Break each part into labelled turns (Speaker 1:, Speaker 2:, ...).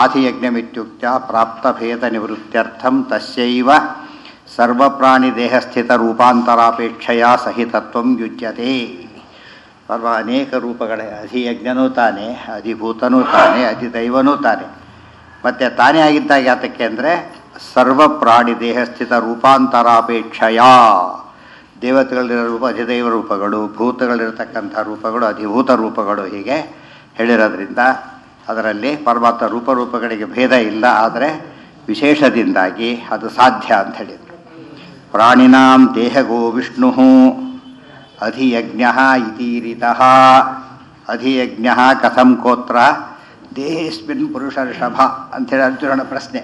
Speaker 1: ಆಧಿಯಜ್ಞಮಿತ್ಯುಕ್ತ ಪ್ರಾಪ್ತಭೇದನಿವೃತ್ತ್ಯರ್ಥಂ ತಸ್ಯೈವ ಸರ್ವಪ್ರಾಣಿದೇಹಸ್ಥಿತರೂಪಾಂತರಾಪೇಕ್ಷೆಯ ಸಹಿತತ್ವಂ ಯುಜ್ಯತೆ ಸರ್ವ ಅನೇಕ ರೂಪಗಳ ಅಧಿಯಜ್ಞನೂ ತಾನೇ ಅಧಿಭೂತನೂ ತಾನೇ ಅಧಿದೈವನೂ ತಾನೇ ಮತ್ತು ತಾನೇ ಆಗಿದ್ದಾಗ ಯಾತಕ್ಕೆ ಅಂದರೆ ಸರ್ವ ಪ್ರಾಣಿ ದೇಹಸ್ಥಿತ ರೂಪಾಂತರಾಪೇಕ್ಷೆಯ ದೇವತೆಗಳಿರೋ ರೂಪ ಅಧಿದೈವ ರೂಪಗಳು ಭೂತಗಳಿರತಕ್ಕಂಥ ರೂಪಗಳು ಅಧಿಭೂತ ರೂಪಗಳು ಹೀಗೆ ಹೇಳಿರೋದ್ರಿಂದ ಅದರಲ್ಲಿ ಪರಮಾತ್ಮ ರೂಪರೂಪಗಳಿಗೆ ಭೇದ ಇಲ್ಲ ಆದರೆ ವಿಶೇಷದಿಂದಾಗಿ ಅದು ಸಾಧ್ಯ ಅಂತ ಹೇಳಿದರು ಪ್ರಾಣಿನಾಂ ದೇಹಗೋ ವಿಷ್ಣು ಅಧಿಯಜ್ಞ ಇತೀರಿತಃ ಅಧಿಯಜ್ಞ ಕಥಂ ಕೋತ್ರ ದೇಹೇಸ್ಮಿನ್ ಪುರುಷ ಋಷಭ ಅಂಥೇಳಿ ಅರ್ಜುನನ ಪ್ರಶ್ನೆ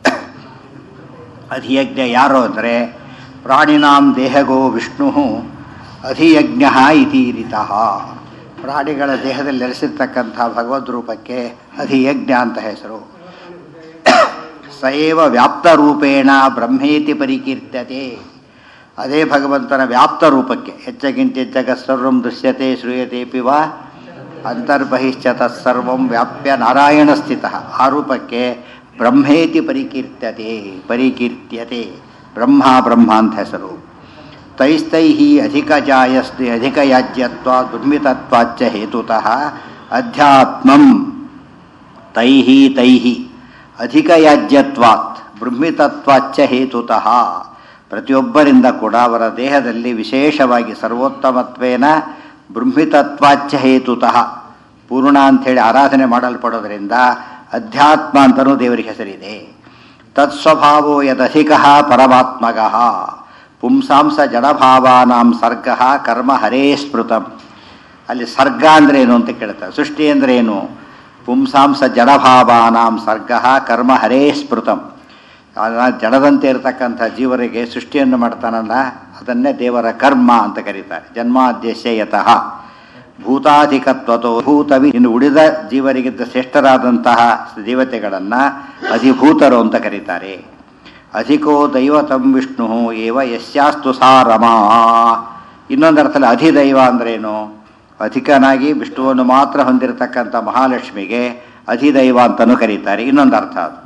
Speaker 1: ಅಧಿಯಜ್ಞ ಯಾರು ಅಂದರೆ ಪ್ರಾಣಿನಾಂ ದೇಹಗೋ ವಿಷ್ಣು ಅಧಿಯಜ್ಞ ಇತೀರಿತಃ ಪ್ರಾಣಿಗಳ ದೇಹದಲ್ಲಿ ನೆಲೆಸಿರ್ತಕ್ಕಂಥ ಭಗವದ್ ರೂಪಕ್ಕೆ ಅಧಿಯಜ್ಞ ಅಂತ ಹೆಸರು ಸಯೇವ ವ್ಯಾಪ್ತ ರೂಪೇಣ ಬ್ರಹ್ಮೇತಿ ಪರಿಕೀರ್ತ್ಯತೆ ಅದೇ ಭಗವಂತನ ವ್ಯಾಪ್ತ ರೂಪಕ್ಕೆ ಹೆಚ್ಚಗಿಂತೆಚ್ಚಗ ಸರ್ವಂ ದೃಶ್ಯತೆ ಶ್ರೂಯತೆ ಪಿವ ಅಂತರ್ಬಹಿಶ್ಚ ತತ್ಸರ್ವಂ ವ್ಯಾಪ್ಯ ನಾರಾಯಣ ಸ್ಥಿತ ಆ ರೂಪಕ್ಕೆ ಬ್ರಹ್ಮೇತಿ ಪರಿಕೀರ್ತ್ಯತೆ ಪರಿಕೀರ್ತ್ಯತೆ ಬ್ರಹ್ಮ ಬ್ರಹ್ಮ ಅಂತ ಹೆಸರು ತೈಸ್ತೈ ಅಧಿಕ ಜಾಯಸ್ತಿ ಅಧಿಕ ಯಾಜ್ಯತ್ವ ದುರ್ಮಿತತ್ವಾಚ್ಚ ಹೇತುತಃ ಅಧ್ಯಾತ್ಮಂ ತೈ ತೈ ಅಧಿಕ ಯಾಜ್ಯತ್ವಾತ್ ಬೃಹ್ಮಿತತ್ವಾಚ್ಚ ಹೇತುತಃ ಪ್ರತಿಯೊಬ್ಬರಿಂದ ಕೂಡ ಅವರ ದೇಹದಲ್ಲಿ ವಿಶೇಷವಾಗಿ ಸರ್ವೋತ್ತಮತ್ವೇನ ಬೃಹ್ಮಿತತ್ವಾಚ್ಚ ಹೇತುತಃ ಪೂರ್ಣ ಅಂಥೇಳಿ ಆರಾಧನೆ ಮಾಡಲ್ಪಡೋದರಿಂದ ಅಧ್ಯಾತ್ಮ ಅಂತಲೂ ದೇವರಿಗೆ ಹೆಸರಿದೆ ತತ್ಸ್ವಭಾವೋ ಯದಧಿಕ ಪರಮಾತ್ಮಗಃ ಪುಂಸಾಂಸ ಜಡಭಾವಾನಾಂ ಸರ್ಗ ಕರ್ಮ ಹರೇ ಸ್ಮೃತಂ ಅಲ್ಲಿ ಸರ್ಗ ಅಂದ್ರೆ ಏನು ಅಂತ ಕೇಳ್ತಾರೆ ಸೃಷ್ಟಿ ಅಂದ್ರೆ ಏನು ಪುಂಸಾಂಸ ಜಡಭಾವಾನಾಂ ಸರ್ಗ ಕರ್ಮ ಹರೇ ಸ್ಮೃತಂ ಜಡದಂತೆ ಇರತಕ್ಕಂಥ ಜೀವರಿಗೆ ಸೃಷ್ಟಿಯನ್ನು ಮಾಡ್ತಾನಲ್ಲ ಅದನ್ನೇ ದೇವರ ಕರ್ಮ ಅಂತ ಕರೀತಾರೆ ಜನ್ಮಾದ್ಯಸ್ಯ ಯತಃ ಭೂತಾಧಿಕತ್ವತೋ ಭೂತವಿ ಇನ್ನು ಉಳಿದ ಜೀವರಿಗಿಂತ ಶ್ರೇಷ್ಠರಾದಂತಹ ದೇವತೆಗಳನ್ನು ಅಧಿಭೂತರು ಅಂತ ಕರೀತಾರೆ ಅಧಿಕೋ ದೈವತಂ ವಿಷ್ಣು ಏವ ಯಸ್ಯಾಸ್ತು ಸಾ ರಮಾ ಇನ್ನೊಂದು ಅರ್ಥದಲ್ಲಿ ಅಧಿದೈವ ಅಂದ್ರೇನು ಅಧಿಕನಾಗಿ ವಿಷ್ಣುವನ್ನು ಮಾತ್ರ ಹೊಂದಿರತಕ್ಕಂಥ ಮಹಾಲಕ್ಷ್ಮಿಗೆ ಅಧಿದೈವ ಅಂತಲೂ ಕರೀತಾರೆ ಇನ್ನೊಂದು ಅರ್ಥ ಅದು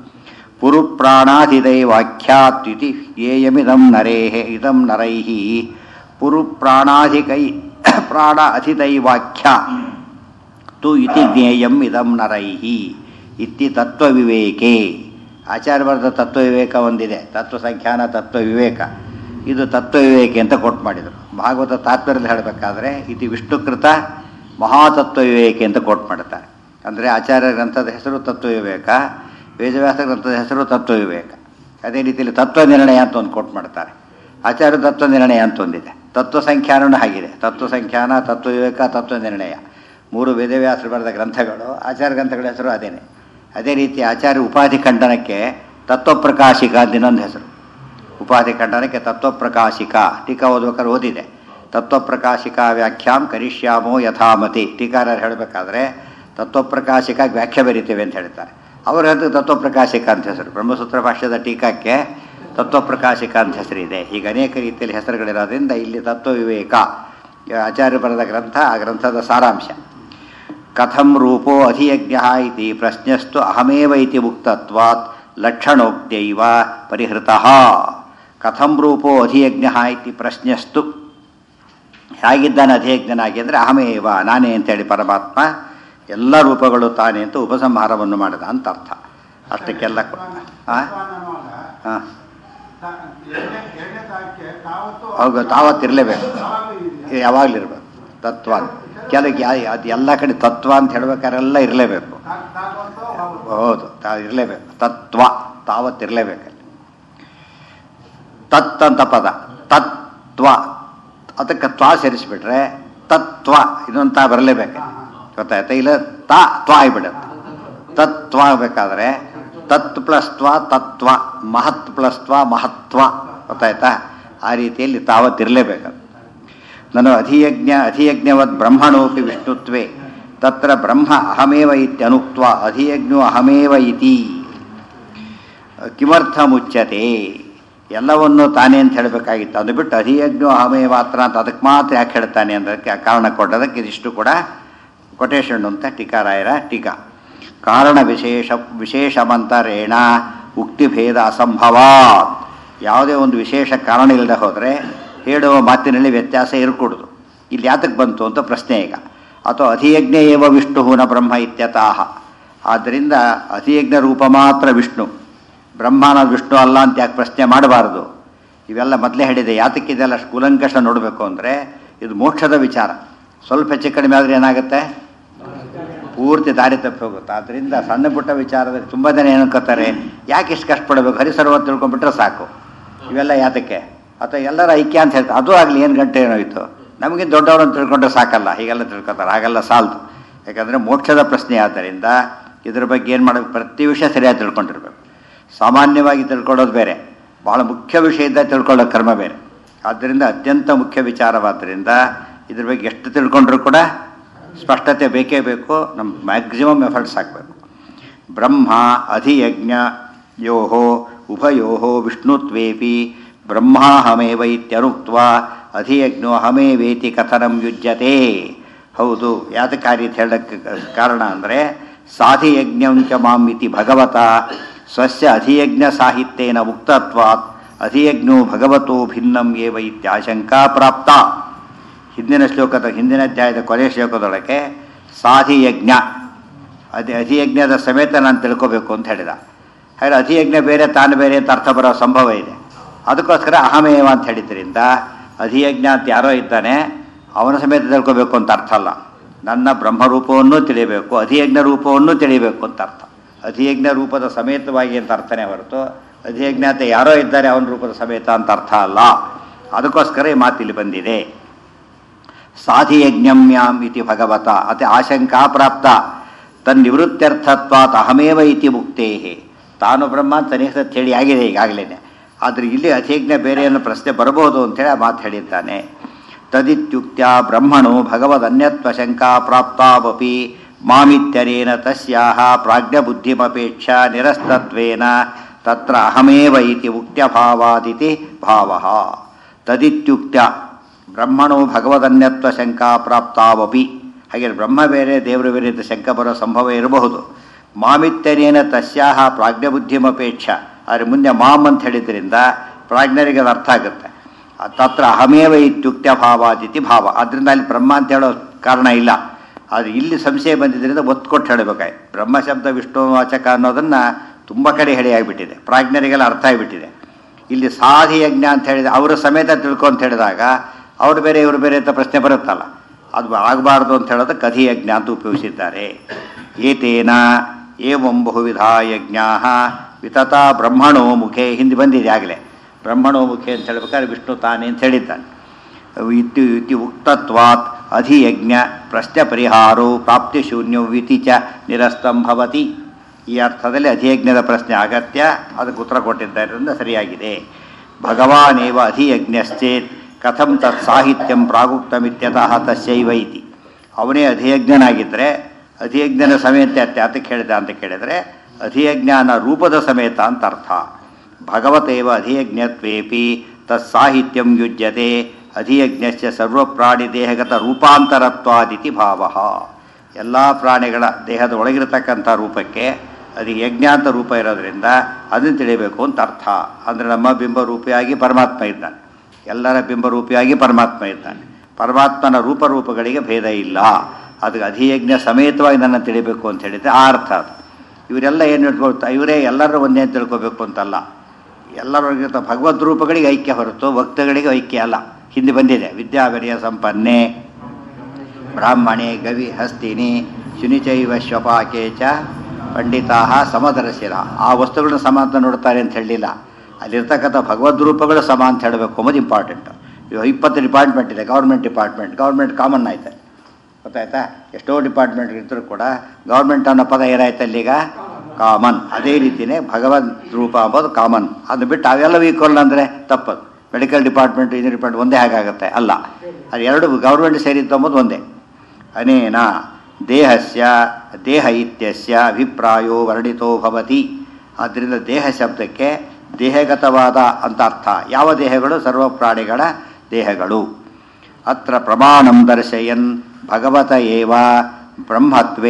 Speaker 1: ಪುರುಪ್ರಾಣಾಧಿದೈವಾಖ್ಯಾತ್ವಿತಿ ಏಯಮಿದಂ ನರೇಹೆ ಇದಂ ನರೈಹಿ ಪುರುಪ್ರಾಣಾಧಿಕೈ ಪ್ರಾಣ ಅಧಿದೈವಾಖ್ಯ ತು ಇತಿ ಜ್ಞೇಯಂ ಇದಂ ನರೈಹಿ ಇತಿ ತತ್ವವಿವೇಕೆ ಆಚಾರ್ಯ ಬರೆದ ತತ್ವ ವಿವೇಕ ಒಂದಿದೆ ತತ್ವ ಸಂಖ್ಯಾನ ತತ್ವ ವಿವೇಕ ಇದು ತತ್ವ ವಿವೇಕೆ ಅಂತ ಕೊಟ್ಟು ಮಾಡಿದರು ಭಾಗವತ ತಾತ್ಪರ್ಯದಲ್ಲಿ ಹೇಳಬೇಕಾದ್ರೆ ಇದು ವಿಷ್ಣುಕೃತ ಮಹಾತತ್ವ ವಿವೇಕೆ ಅಂತ ಕೊಟ್ಟು ಮಾಡ್ತಾರೆ ಅಂದರೆ ಆಚಾರ್ಯ ಗ್ರಂಥದ ಹೆಸರು ತತ್ವ ವಿವೇಕ ವೇದವ್ಯಾಸ ಗ್ರಂಥದ ಹೆಸರು ತತ್ವ ವಿವೇಕ ಅದೇ ರೀತಿಯಲ್ಲಿ ತತ್ವ ನಿರ್ಣಯ ಅಂತ ಒಂದು ಕೊಟ್ಟು ಮಾಡ್ತಾರೆ ಆಚಾರ್ಯ ತತ್ವ ನಿರ್ಣಯ ಅಂತ ಒಂದಿದೆ ತತ್ವ ಸಂಖ್ಯಾನೂ ಹಾಗಿದೆ ತತ್ವ ಸಂಖ್ಯಾನ ತತ್ವ ವಿವೇಕ ತತ್ವ ನಿರ್ಣಯ ಮೂರು ವೇದವ್ಯಾಸರು ಬರೆದ ಗ್ರಂಥಗಳು ಆಚಾರ್ಯ ಗ್ರಂಥಗಳ ಹೆಸರು ಅದೇನೆ ಅದೇ ರೀತಿ ಆಚಾರ್ಯ ಉಪಾಧಿ ಖಂಡನಕ್ಕೆ ತತ್ವಪ್ರಕಾಶಿಕ ಅಂತ ಇನ್ನೊಂದು ಹೆಸರು ಉಪಾಧಿ ಖಂಡನಕ್ಕೆ ತತ್ವಪ್ರಕಾಶಿಕ ಟೀಕಾ ಓದ್ಬೇಕಾದ್ರೆ ಓದಿದೆ ತತ್ವಪ್ರಕಾಶಿಕ ವ್ಯಾಖ್ಯಾಂ ಕರಿಷ್ಯಾಮೋ ಯಥಾಮತಿ ಟೀಕಾರರು ಹೇಳಬೇಕಾದ್ರೆ ತತ್ವಪ್ರಕಾಶಿಕ ವ್ಯಾಖ್ಯೆ ಬರೀತೇವೆ ಅಂತ ಹೇಳ್ತಾರೆ ಅವರು ಹೇಳ್ತಾರೆ ತತ್ವಪ್ರಕಾಶಿಕ ಅಂತ ಹೆಸರು ಬ್ರಹ್ಮಸೂತ್ರ ಭಾಷ್ಯದ ಟೀಕಾಕ್ಕೆ ತತ್ವಪ್ರಕಾಶಿಕ ಅಂತ ಹೆಸರಿದೆ ಈಗ ಅನೇಕ ರೀತಿಯಲ್ಲಿ ಹೆಸರುಗಳಿರೋದ್ರಿಂದ ಇಲ್ಲಿ ತತ್ವ ವಿವೇಕ ಆಚಾರ್ಯ ಬರೆದ ಗ್ರಂಥ ಆ ಗ್ರಂಥದ ಸಾರಾಂಶ ಕಥಂ ರೂಪೋ ಅಧಿಯಜ್ಞ ಇತಿ ಪ್ರಶ್ನೆಸ್ತು ಅಹಮೇವ ಇತಿ ಮುಕ್ತತ್ವಾತ್ ಲಕ್ಷಣೋಕ್ತೈವ ಪರಿಹೃತ ಕಥಂ ರೂಪೋ ಅಧಿಯಜ್ಞ ಇತಿ ಪ್ರಶ್ನೆಸ್ತು ಹೇಗಿದ್ದಾನೆ ಅಧಿಯಜ್ಞನಾಗಿ ಅಂದರೆ ಅಹಮೇವ ನಾನೇ ಅಂತೇಳಿ ಪರಮಾತ್ಮ ಎಲ್ಲ ರೂಪಗಳು ತಾನೇ ಅಂತ ಉಪಸಂಹಾರವನ್ನು ಮಾಡಿದ ಅಂತ ಅರ್ಥ ಅಷ್ಟಕ್ಕೆಲ್ಲ ಹಾಂ ಹಾಂ ಹೌದು ತಾವತ್ತಿರಲೇಬೇಕು ಯಾವಾಗಲಿರ್ಬೇಕು ತತ್ವ ಕೆಲಕ್ಕೆ ಅದು ಎಲ್ಲ ಕಡೆ ತತ್ವ ಅಂತ ಹೇಳ್ಬೇಕಾರೆಲ್ಲ ಇರಲೇಬೇಕು ಹೌದು ಇರಲೇಬೇಕು ತತ್ವ ತಾವತ್ತಿರಲೇಬೇಕು ತತ್ ಅಂತ ಪದ ತತ್ವ ಅದಕ್ಕೆ ತ್ವ ಸೇರಿಸ್ಬಿಟ್ರೆ ತತ್ವ ಇದೊಂದು ಬರಲೇಬೇಕು ಗೊತ್ತಾಯ್ತಾ ಇಲ್ಲ ತ ತ್ವ ಆಗಿಬಿಡುತ್ತೆ ತತ್ವ ಆಗಬೇಕಾದ್ರೆ ತತ್ ಪ್ಲಸ್ ತ್ವ ತತ್ವ ಮಹತ್ ಪ್ಲಸ್ ತ್ವ ಮಹತ್ವ ಗೊತ್ತಾಯ್ತಾ ಆ ರೀತಿಯಲ್ಲಿ ತಾವತ್ತಿರಲೇಬೇಕು ನಾನು ಅಧಿಯಜ್ಞ ಅಧಿಯಜ್ಞವದ್ ಬ್ರಹ್ಮಣೋಪಿ ವಿಷ್ಣುತ್ವೇ ತತ್ರ ಬ್ರಹ್ಮ ಅಹಮೇವ ಇತ್ಯನುಕ್ತ ಅಧಿಯಜ್ಞೋ ಅಹಮೇವ ಇತಿ ಕಿಮರ್ಥ ಮುಚ್ಚತೆ ಎಲ್ಲವನ್ನೂ ತಾನೇ ಅಂತ ಹೇಳಬೇಕಾಗಿತ್ತು ಅದು ಬಿಟ್ಟು ಅಧಿಯಜ್ಞೋ ಅಹಮೇವ ಮಾತ್ರ ಅಂತ ಅದಕ್ಕೆ ಮಾತ್ರ ಯಾಕೆ ಹೇಳ್ತಾನೆ ಅನ್ನೋದಕ್ಕೆ ಕಾರಣ ಕೊಟ್ಟದಕ್ಕೆ ಇದಿಷ್ಟು ಕೂಡ ಕೊಟೇಶನ್ ಅಂತ ಟೀಕಾರಾಯರ ಟೀಕಾ ಕಾರಣ ವಿಶೇಷ ವಿಶೇಷಮಂತರೇಣ ಉಕ್ತಿಭೇದ ಅಸಂಭವಾತ್ ಯಾವುದೇ ಒಂದು ವಿಶೇಷ ಕಾರಣ ಇಲ್ಲದೆ ಹೋದರೆ ಹೇಳುವ ಮಾತಿನಲ್ಲಿ ವ್ಯತ್ಯಾಸ ಇರಕೂಡದು ಇಲ್ಲಿ ಯಾತಕ್ಕೆ ಬಂತು ಅಂತ ಪ್ರಶ್ನೆ ಈಗ ಅಥವಾ ಅಧಿಯಜ್ಞ ಏವ ವಿಷ್ಣುನ ಬ್ರಹ್ಮ ಇತ್ಯತಃ ಆದ್ದರಿಂದ ಅಧಿಯಜ್ಞ ರೂಪ ಮಾತ್ರ ವಿಷ್ಣು ಬ್ರಹ್ಮನ ವಿಷ್ಣು ಅಲ್ಲ ಅಂತ ಯಾಕೆ ಪ್ರಶ್ನೆ ಮಾಡಬಾರದು ಇವೆಲ್ಲ ಮೊದಲೇ ಹೇಳಿದೆ ಯಾತಕ್ಕಿದೆಲ್ಲ ಕೂಲಂಕಷ ನೋಡಬೇಕು ಅಂದರೆ ಇದು ಮೋಕ್ಷದ ವಿಚಾರ ಸ್ವಲ್ಪ ಹೆಚ್ಚು ಕಡಿಮೆ ಆದರೆ ಏನಾಗುತ್ತೆ ಪೂರ್ತಿ ದಾರಿ ತಪ್ಪಿ ಹೋಗುತ್ತೆ ಆದ್ದರಿಂದ ಸಣ್ಣ ಪುಟ್ಟ ವಿಚಾರದಲ್ಲಿ ತುಂಬ ಜನ ಏನು ಅನ್ಕೋತಾರೆ ಯಾಕೆ ಇಷ್ಟು ಕಷ್ಟಪಡಬೇಕು ಹರಿಸರ್ವ ತಿಳ್ಕೊಂಡ್ಬಿಟ್ರೆ ಸಾಕು ಇವೆಲ್ಲ ಯಾತಕ್ಕೆ ಅಥವಾ ಎಲ್ಲರ ಐಕ್ಯ ಅಂತ ಹೇಳ್ತಾರೆ ಅದು ಆಗಲಿ ಏನು ಗಂಟೆ ಏನಾಯಿತು ನಮಗೆ ದೊಡ್ಡವರು ಅಂತ ತಿಳ್ಕೊಂಡ್ರೆ ಸಾಕಲ್ಲ ಹೀಗೆಲ್ಲ ತಿಳ್ಕೊತಾರೆ ಹಾಗೆಲ್ಲ ಸಾಲದು ಯಾಕಂದರೆ ಮೋಕ್ಷದ ಪ್ರಶ್ನೆ ಆದ್ದರಿಂದ ಇದ್ರ ಬಗ್ಗೆ ಏನು ಮಾಡಬೇಕು ಪ್ರತಿ ವಿಷಯ ಸರಿಯಾಗಿ ತಿಳ್ಕೊಂಡಿರ್ಬೇಕು ಸಾಮಾನ್ಯವಾಗಿ ತಿಳ್ಕೊಳ್ಳೋದು ಬೇರೆ ಭಾಳ ಮುಖ್ಯ ವಿಷಯದಿಂದ ತಿಳ್ಕೊಳ್ಳೋ ಕರ್ಮ ಬೇರೆ ಆದ್ದರಿಂದ ಅತ್ಯಂತ ಮುಖ್ಯ ವಿಚಾರವಾದ್ದರಿಂದ ಇದ್ರ ಬಗ್ಗೆ ಎಷ್ಟು ತಿಳ್ಕೊಂಡ್ರೂ ಕೂಡ ಸ್ಪಷ್ಟತೆ ಬೇಕೇ ಬೇಕು ನಮ್ಮ ಮ್ಯಾಕ್ಸಿಮಮ್ ಎಫರ್ಟ್ಸ್ ಹಾಕಬೇಕು ಬ್ರಹ್ಮ ಅಧಿಯಜ್ಞ ಯೋ ಉಭಯೋ ವಿಷ್ಣುತ್ವೇಪಿ ಬ್ರಹ್ಮಾಹಮೇವ ಇತ್ಯನುಕ್ತ ಅಧಿಯಜ್ಞೋ ಹಮೇವೇತಿ ಕಥನಂ ಯುಜ್ಯತೆ ಹೌದು ಯಾತಕಾರಿ ಅಂತ ಹೇಳಕ್ಕೆ ಕಾರಣ ಅಂದರೆ ಸಾಧಿಯಜ್ಞಂಚ ಮಾಂ ಇತಿ ಭಗವತ ಸ್ವಸ್ಯ ಅಧಿಯಜ್ಞ ಸಾಹಿತ್ಯೇನ ಉಕ್ತತ್ವಾತ್ ಅಧಿಯಜ್ಞೋ ಭಗವತೋ ಭಿನ್ನಂ ಏವ ಇತ್ಯಾಶಂಕಾ ಪ್ರಾಪ್ತ ಹಿಂದಿನ ಶ್ಲೋಕದ ಹಿಂದಿನ ಅಧ್ಯಾಯದ ಕೊನೆ ಶ್ಲೋಕದೊಳಗೆ ಸಾಧಿಯಜ್ಞ ಅದೇ ಅಧಿಯಜ್ಞದ ಸಮೇತ ನಾನು ತಿಳ್ಕೋಬೇಕು ಅಂತ ಹೇಳಿದ ಹಾಗೆ ಅಧಿಯಜ್ಞ ಬೇರೆ ತಾನು ಬೇರೆ ಅಂತ ಅರ್ಥ ಬರೋ ಸಂಭವ ಇದೆ ಅದಕ್ಕೋಸ್ಕರ ಅಹಮೇವ ಅಂತ ಹೇಳಿದ್ರಿಂದ ಅಧಿಯಜ್ಞ ಅಂತ ಯಾರೋ ಇದ್ದಾನೆ ಅವನ ಸಮೇತ ತಿಳ್ಕೋಬೇಕು ಅಂತ ಅರ್ಥ ಅಲ್ಲ ನನ್ನ ಬ್ರಹ್ಮರೂಪವನ್ನು ತಿಳಿಯಬೇಕು ಅಧಿಯಜ್ಞ ರೂಪವನ್ನು ತಿಳಿಯಬೇಕು ಅಂತ ಅರ್ಥ ಅಧಿಯಜ್ಞ ರೂಪದ ಸಮೇತವಾಗಿ ಅಂತ ಅರ್ಥನೇ ಹೊರತು ಅಧಿಯಜ್ಞ ಅಂತ ಯಾರೋ ಇದ್ದಾರೆ ಅವನ ರೂಪದ ಸಮೇತ ಅಂತ ಅರ್ಥ ಅಲ್ಲ ಅದಕ್ಕೋಸ್ಕರ ಈ ಮಾತಿಲ್ಲಿ ಬಂದಿದೆ ಸಾಧಿಯಜ್ಞಮ್ಯಾಂ ಇತಿ ಭಗವತ ಅತಿ ಆಶಂಕಾ ಪ್ರಾಪ್ತ ತನ್ನಿವೃತ್ತ್ಯರ್ಥತ್ವಾತ್ ಅಹಮೇವ ಇತಿ ಮುಕ್ತೇ ತಾನು ಬ್ರಹ್ಮ ತನಿಖ ಹೇಳಿ ಆಗಿದೆ ಈಗಾಗಲೇ ಆದರೆ ಇಲ್ಲಿ ಅಧಿಜ್ಞ ಬೇರೆ ಅನ್ನೋ ಪ್ರಶ್ನೆ ಬರಬಹುದು ಅಂತೇಳಿ ಆ ಮಾತು ಹೇಳಿದ್ದಾನೆ ತದಿತ್ಯುಕ್ತ್ಯ ಬ್ರಹ್ಮಣು ಭಗವದನ್ಯತ್ವ ಶಂಕಾ ಪ್ರಾಪ್ತಾವಪಿ ಮಾಮಿತ್ಯರೇನ ತಸ್ಯಾಹ ಪ್ರಾಜ್ಞಬುದ್ಧಿಮಪೇಕ್ಷ ನಿರಸ್ತತ್ವೇನ ತತ್ರ ಅಹಮೇವ ಇತಿ ಉಕ್ತ್ಯಭಾವಾದಿತಿ ಭಾವಃ ತದಿತ್ಯುಕ್ತ್ಯ ಬ್ರಹ್ಮಣೋ ಭಗವದನ್ಯತ್ವ ಶಂಕಾ ಪ್ರಾಪ್ತಾವಪಿ ಹಾಗೆ ಬ್ರಹ್ಮ ಬೇರೆ ದೇವರು ಬೇರೆ ಅಂತ ಶಂಕ ಬರೋ ಸಂಭವ ಇರಬಹುದು ಮಾಮಿತ್ಯನೇನ ತಸ್ಯಾಹ ಪ್ರಾಜ್ಞಬುದ್ಧಿಮಪೇಕ್ಷ ಆದರೆ ಮುಂದೆ ಮಾಮ್ ಅಂತ ಹೇಳಿದ್ರಿಂದ ಪ್ರಾಜ್ಞರಿಗೆ ಅದು ಅರ್ಥ ಆಗುತ್ತೆ ತತ್ರ ಅಹಮೇವ ಇತ್ಯುಕ್ತ ಭಾವಾದಿತಿ ಭಾವ ಅದರಿಂದ ಅಲ್ಲಿ ಬ್ರಹ್ಮ ಅಂತ ಹೇಳೋ ಕಾರಣ ಇಲ್ಲ ಆದರೆ ಇಲ್ಲಿ ಸಂಶಯ ಬಂದಿದ್ದರಿಂದ ಒತ್ತು ಕೊಟ್ಟು ಹೇಳಬೇಕಾಯ್ತು ಬ್ರಹ್ಮ ಶಬ್ದ ವಿಷ್ಣು ವಾಚಕ ಅನ್ನೋದನ್ನು ತುಂಬ ಕಡೆ ಹೇಳಿ ಆಗಿಬಿಟ್ಟಿದೆ ಪ್ರಾಜ್ಞರಿಗೆಲ್ಲ ಅರ್ಥ ಆಗಿಬಿಟ್ಟಿದೆ ಇಲ್ಲಿ ಸಾಧಿ ಯಜ್ಞ ಅಂತ ಹೇಳಿದ ಅವರ ಸಮೇತ ತಿಳ್ಕೊ ಅಂತ ಹೇಳಿದಾಗ ಅವ್ರು ಬೇರೆ ಇವರು ಬೇರೆ ಅಂತ ಪ್ರಶ್ನೆ ಬರುತ್ತಲ್ಲ ಅದು ಆಗಬಾರ್ದು ಅಂತ ಹೇಳೋದಕ್ಕೆ ಅಧಿಯಜ್ಞ ಅಂತ ಉಪಯೋಗಿಸಿದ್ದಾರೆ ಏತೇನ ಏವಂ ಬಹುವಿಧ ಯಜ್ಞಾ ವಿತತ ಬ್ರಹ್ಮಣೋ ಮುಖೆ ಹಿಂದೆ ಬಂದಿದೆ ಆಗಲೇ ಬ್ರಹ್ಮಣೋ ಮುಖೆ ಅಂತ ಹೇಳ್ಬೇಕಾದ್ರೆ ವಿಷ್ಣು ತಾನೇ ಅಂತ ಹೇಳಿದ್ದಾನೆ ಇತಿ ಇತಿ ಉಕ್ತತ್ವಾತ್ ಅಧಿಯಜ್ಞ ಪ್ರಶ್ನೆ ಪರಿಹಾರೋ ಪ್ರಾಪ್ತಿ ಶೂನ್ಯೋ ವಿತಿ ಚ ನಿರಸ್ತಂಭವತಿ ಈ ಅರ್ಥದಲ್ಲಿ ಅಧಿಯಜ್ಞದ ಪ್ರಶ್ನೆ ಅಗತ್ಯ ಅದಕ್ಕೆ ಉತ್ತರ ಕೊಟ್ಟಿದ್ದರಿಂದ ಸರಿಯಾಗಿದೆ ಭಗವಾನೇವ ಅಧಿಯಜ್ಞಶ್ಚೇತ್ ಕಥಂ ತತ್ ಸಾಹಿತ್ಯಂ ಪ್ರಾಗುಕ್ತಮಿತ್ಯತಃ ತಸ್ಯೈವ ಇತಿ ಅವನೇ ಅಧಿಯಜ್ಞನಾಗಿದ್ದರೆ ಅಧಿಯಜ್ಞನ ಸಮೇತ ಯಾತಕ್ಕೆ ಹೇಳಿದ ಅಂತ ಕೇಳಿದರೆ ಅಧಿಯಜ್ಞಾನ ರೂಪದ ಸಮೇತ ಅಂತ ಅರ್ಥ ಭಗವತೇವ ಅಧಿಯಜ್ಞತ್ವೇಪಿ ತತ್ಸಾಹಿತ್ಯಂ ಯುಜ್ಯತೆ ಅಧಿಯಜ್ಞಶ್ಚ ಸರ್ವಪ್ರಾಣಿ ದೇಹಗತ ರೂಪಾಂತರತ್ವಾದಿತಿ ಭಾವ ಎಲ್ಲ ಪ್ರಾಣಿಗಳ ದೇಹದ ಒಳಗಿರತಕ್ಕಂಥ ರೂಪಕ್ಕೆ ಅದು ಯಜ್ಞ ಅಂತ ರೂಪ ಇರೋದ್ರಿಂದ ಅದನ್ನು ತಿಳಿಯಬೇಕು ಅಂತ ಅರ್ಥ ಅಂದರೆ ನಮ್ಮ ಬಿಂಬರೂಪಿಯಾಗಿ ಪರಮಾತ್ಮ ಇದ್ದಾನೆ ಎಲ್ಲರ ಬಿಂಬರೂಪಿಯಾಗಿ ಪರಮಾತ್ಮ ಇದ್ದಾನೆ ಪರಮಾತ್ಮನ ರೂಪರೂಪಗಳಿಗೆ ಭೇದ ಇಲ್ಲ ಅದಕ್ಕೆ ಅಧಿಯಜ್ಞ ಸಮೇತವಾಗಿ ನನ್ನ ತಿಳಿಬೇಕು ಅಂತ ಹೇಳಿದ್ರೆ ಆ ಅರ್ಥ ಅದು ಇವರೆಲ್ಲ ಏನು ಹೇಳ್ಕೊಳ್ತಾ ಇವರೇ ಎಲ್ಲರೂ ಒಂದೇ ಅಂತ ತಿಳ್ಕೊಬೇಕು ಅಂತಲ್ಲ ಎಲ್ಲರಿಗಿಂತ ಭಗವದ್ ರೂಪಗಳಿಗೆ ಐಕ್ಯ ಹೊರತು ಭಕ್ತಗಳಿಗೆ ಐಕ್ಯ ಅಲ್ಲ ಹಿಂದೆ ಬಂದಿದೆ ವಿದ್ಯಾವರ್ಯ ಸಂಪನ್ನೆ ಬ್ರಾಹ್ಮಣೆ ಗವಿ ಹಸ್ತಿನಿ ಶುನಿಚೈವ ಶ್ವಪಾಕೆ ಚ ಪಂಡಿತಾ ಸಮದರ್ಶಿರ ಆ ವಸ್ತುಗಳನ್ನ ಸಮ ಅಂತ ನೋಡ್ತಾರೆ ಅಂತ ಹೇಳಲಿಲ್ಲ ಅಲ್ಲಿರ್ತಕ್ಕಂಥ ಭಗವದ್ ರೂಪಗಳು ಸಮ ಅಂತ ಹೇಳಬೇಕು ಅನ್ನೋದು ಇಂಪಾರ್ಟೆಂಟು ಇವಾಗ ಇಪ್ಪತ್ತು ಡಿಪಾರ್ಟ್ಮೆಂಟ್ ಇದೆ ಗೌರ್ಮೆಂಟ್ ಡಿಪಾರ್ಟ್ಮೆಂಟ್ ಗೌರ್ಮೆಂಟ್ ಕಾಮನ್ ಆಯ್ತು ಗೊತ್ತಾಯ್ತಾ ಎಷ್ಟೋ ಡಿಪಾರ್ಟ್ಮೆಂಟ್ ಇದ್ದರೂ ಕೂಡ ಗೌರ್ಮೆಂಟ್ ಅನ್ನೋ ಪದ ಏನಾಯ್ತು ಅಲ್ಲೀಗ ಕಾಮನ್ ಅದೇ ರೀತಿಯೇ ಭಗವದ್ ರೂಪ ಅಂಬೋದು ಕಾಮನ್ ಅದು ಬಿಟ್ಟು ಅವೆಲ್ಲ ಈಕ್ವಲ್ ಅಂದರೆ ತಪ್ಪದು ಮೆಡಿಕಲ್ ಡಿಪಾರ್ಟ್ಮೆಂಟ್ ಇಂಜಿನಿಯರ್ ಡಿಪಾರ್ಟ್ಮೆಂಟ್ ಒಂದೇ ಹಾಗಾಗುತ್ತೆ ಅಲ್ಲ ಅದು ಎರಡು ಗೌರ್ಮೆಂಟ್ ಸೇರಿತ್ತು ಅಂಬೋದು ಒಂದೇ ಅನೇನ ದೇಹಸ್ಯ ದೇಹ ಇತ್ಯಸ್ಯ ಅಭಿಪ್ರಾಯೋ ವರ್ಣಿತೋ ಭವತಿ ಆದ್ದರಿಂದ ದೇಹ ಶಬ್ದಕ್ಕೆ ದೇಹಗತವಾದ ಅಂತ ಅರ್ಥ ಯಾವ ದೇಹಗಳು ಸರ್ವ ಪ್ರಾಣಿಗಳ ದೇಹಗಳು ಅತ್ರ ಪ್ರಮಾಣಂ ದರ್ಶಯನ್ ಭಗವತ ಏವ ಬ್ರಹ್ಮತ್ವೇ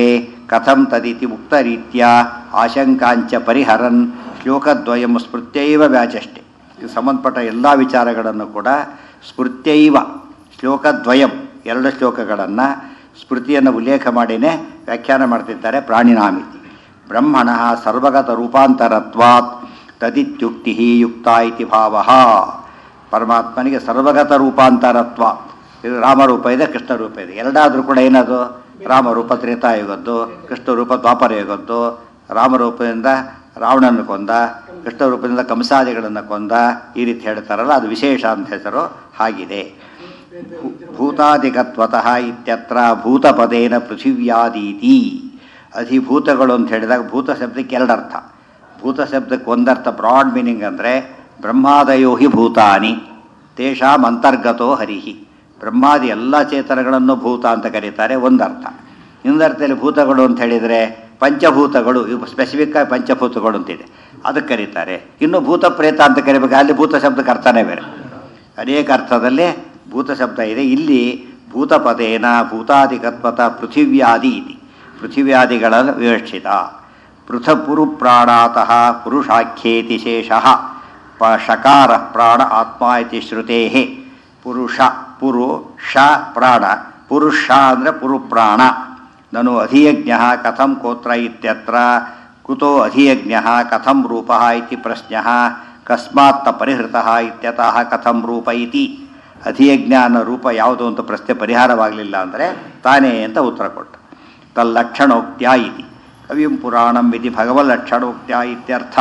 Speaker 1: ಕಥಂ ತದಿತಿ ಉಕ್ತರೀತ್ಯ ಆಶಂಕಾಂಚ ಪರಿಹರನ್ ಶ್ಲೋಕದ್ವಯಂ ಸ್ಮೃತ್ಯೈವ ವ್ಯಾಚಷ್ಟೆ ಇದು ಸಂಬಂಧಪಟ್ಟ ಎಲ್ಲ ವಿಚಾರಗಳನ್ನು ಕೂಡ ಸ್ಮೃತ್ಯೈವ ಶ್ಲೋಕದ್ವಯಂ ಎರಡು ಶ್ಲೋಕಗಳನ್ನು ಸ್ಮೃತಿಯನ್ನು ಉಲ್ಲೇಖ ಮಾಡಿನೇ ವ್ಯಾಖ್ಯಾನ ಮಾಡ್ತಿದ್ದಾರೆ ಪ್ರಾಣಿನಾಮಿತಿ ಬ್ರಹ್ಮಣ ಸರ್ವಗತ ರೂಪಾಂತರತ್ವಾತ್ ತದಿತ್ಯುಕ್ತಿ ಯುಕ್ತ ಇತಿ ಭಾವ ಪರಮಾತ್ಮನಿಗೆ ಸರ್ವಗತ ರೂಪಾಂತರತ್ವ ಇದು ರಾಮರೂಪ ಇದೆ ಕೃಷ್ಣ ರೂಪ ಇದೆ ಎರಡಾದರೂ ಕೂಡ ಏನದು ರಾಮರೂಪ ತ್ರೇತಾಯುಗದ್ದು ಕೃಷ್ಣ ರೂಪ ದ್ವಾಪರ ಯುಗದ್ದು ರಾಮರೂಪದಿಂದ ರಾವಣನ ಕೊಂದ ಕೃಷ್ಣ ರೂಪದಿಂದ ಕಂಸಾದಿಗಳನ್ನು ಕೊಂದ ಈ ರೀತಿ ಹೇಳ್ತಾರಲ್ಲ ಅದು ವಿಶೇಷ ಅಂತ ಹೆಸರು ಹಾಗಿದೆ ಭೂ- ಭೂತಾದಿಗತ್ವತಃ ಇತ್ಯತ್ರ ಭೂತಪದೇನ ಪೃಥಿವ್ಯಾದೀತಿ ಅಧಿಭೂತಗಳು ಅಂತ ಹೇಳಿದಾಗ ಭೂತ ಶಬ್ದಕ್ಕೆ ಎರಡರ್ಥ ಭೂತ ಶಬ್ದಕ್ಕೆ ಒಂದರ್ಥ ಬ್ರಾಡ್ ಮೀನಿಂಗ್ ಅಂದರೆ ಬ್ರಹ್ಮಾದಯೋ ಹಿ ಭೂತಾನಿ ತೇಷಾಂ ಅಂತರ್ಗತೋ ಹರಿಹಿ ಬ್ರಹ್ಮಾದಿ ಎಲ್ಲ ಚೇತನಗಳನ್ನು ಭೂತ ಅಂತ ಕರೀತಾರೆ ಒಂದರ್ಥ ಇನ್ನೊಂದರ್ಥದಲ್ಲಿ ಭೂತಗಳು ಅಂತ ಹೇಳಿದರೆ ಪಂಚಭೂತಗಳು ಇವು ಸ್ಪೆಸಿಫಿಕ್ ಆಗಿ ಪಂಚಭೂತಗಳು ಅಂತಿದೆ ಅದಕ್ಕೆ ಕರೀತಾರೆ ಇನ್ನು ಭೂತ ಪ್ರೇತ ಅಂತ ಕರಿಬೇಕು ಅಲ್ಲಿ ಭೂತ ಶಬ್ದಕ್ಕೆ ಅರ್ಥನೇ ಬೇರೆ ಅನೇಕ ಅರ್ಥದಲ್ಲಿ ಭೂತ ಶಬ್ದ ಇದೆ ಇಲ್ಲಿ ಭೂತಪದೇನ ಭೂತಾದಿಕತ್ವತ ಪೃಥಿವ್ಯಾದಿ ಇತಿ ಪೃಥಿವ್ಯಾದಿಗಳ ವಿವಕ್ಷಿತ ಪೃಥಪುರು ಪ್ರಾಣಾತಃ ಪುರುಷಾಖ್ಯೇತಿ ಶೇಷಃ ಪ ಶಕಾರ ಪ್ರಾಣ ಆತ್ಮ ಇತಿ ಶ್ರುತೇ ಪುರುಷ ಪುರು ಷ ಪ್ರಾಣ ಪುರುಷ ಅಂದರೆ ಪುರುಪ್ರಾಣ ನನು ಅಧಿಯಜ್ಞ ಕಥಂ ಕೋತ್ರ ಇತ್ಯತ್ರ ಕುತೋ ಅಧಿಯಜ್ಞ ಕಥಂ ರೂಪ ಇತಿ ಪ್ರಶ್ನ ಕಸ್ಮಾತ್ ಪರಿಹೃತ ಇತ್ಯತಃ ಕಥಂ ರೂಪ ಇತಿ ಅಧಿಯಜ್ಞ ಅನ್ನೋ ರೂಪ ಯಾವುದು ಅಂತ ಪ್ರಶ್ನೆ ಪರಿಹಾರವಾಗಲಿಲ್ಲ ಅಂದರೆ ತಾನೇ ಅಂತ ಉತ್ತರ ಕೊಟ್ಟ ತಲ್ಲಕ್ಷಣೋಕ್ತ್ಯ ಇತಿ ಕವಿಂ ಪುರಾಣಂ ಇತಿ ಭಗವಲ್ಲಕ್ಷಣೋಕ್ತ್ಯ ಇತ್ಯರ್ಥ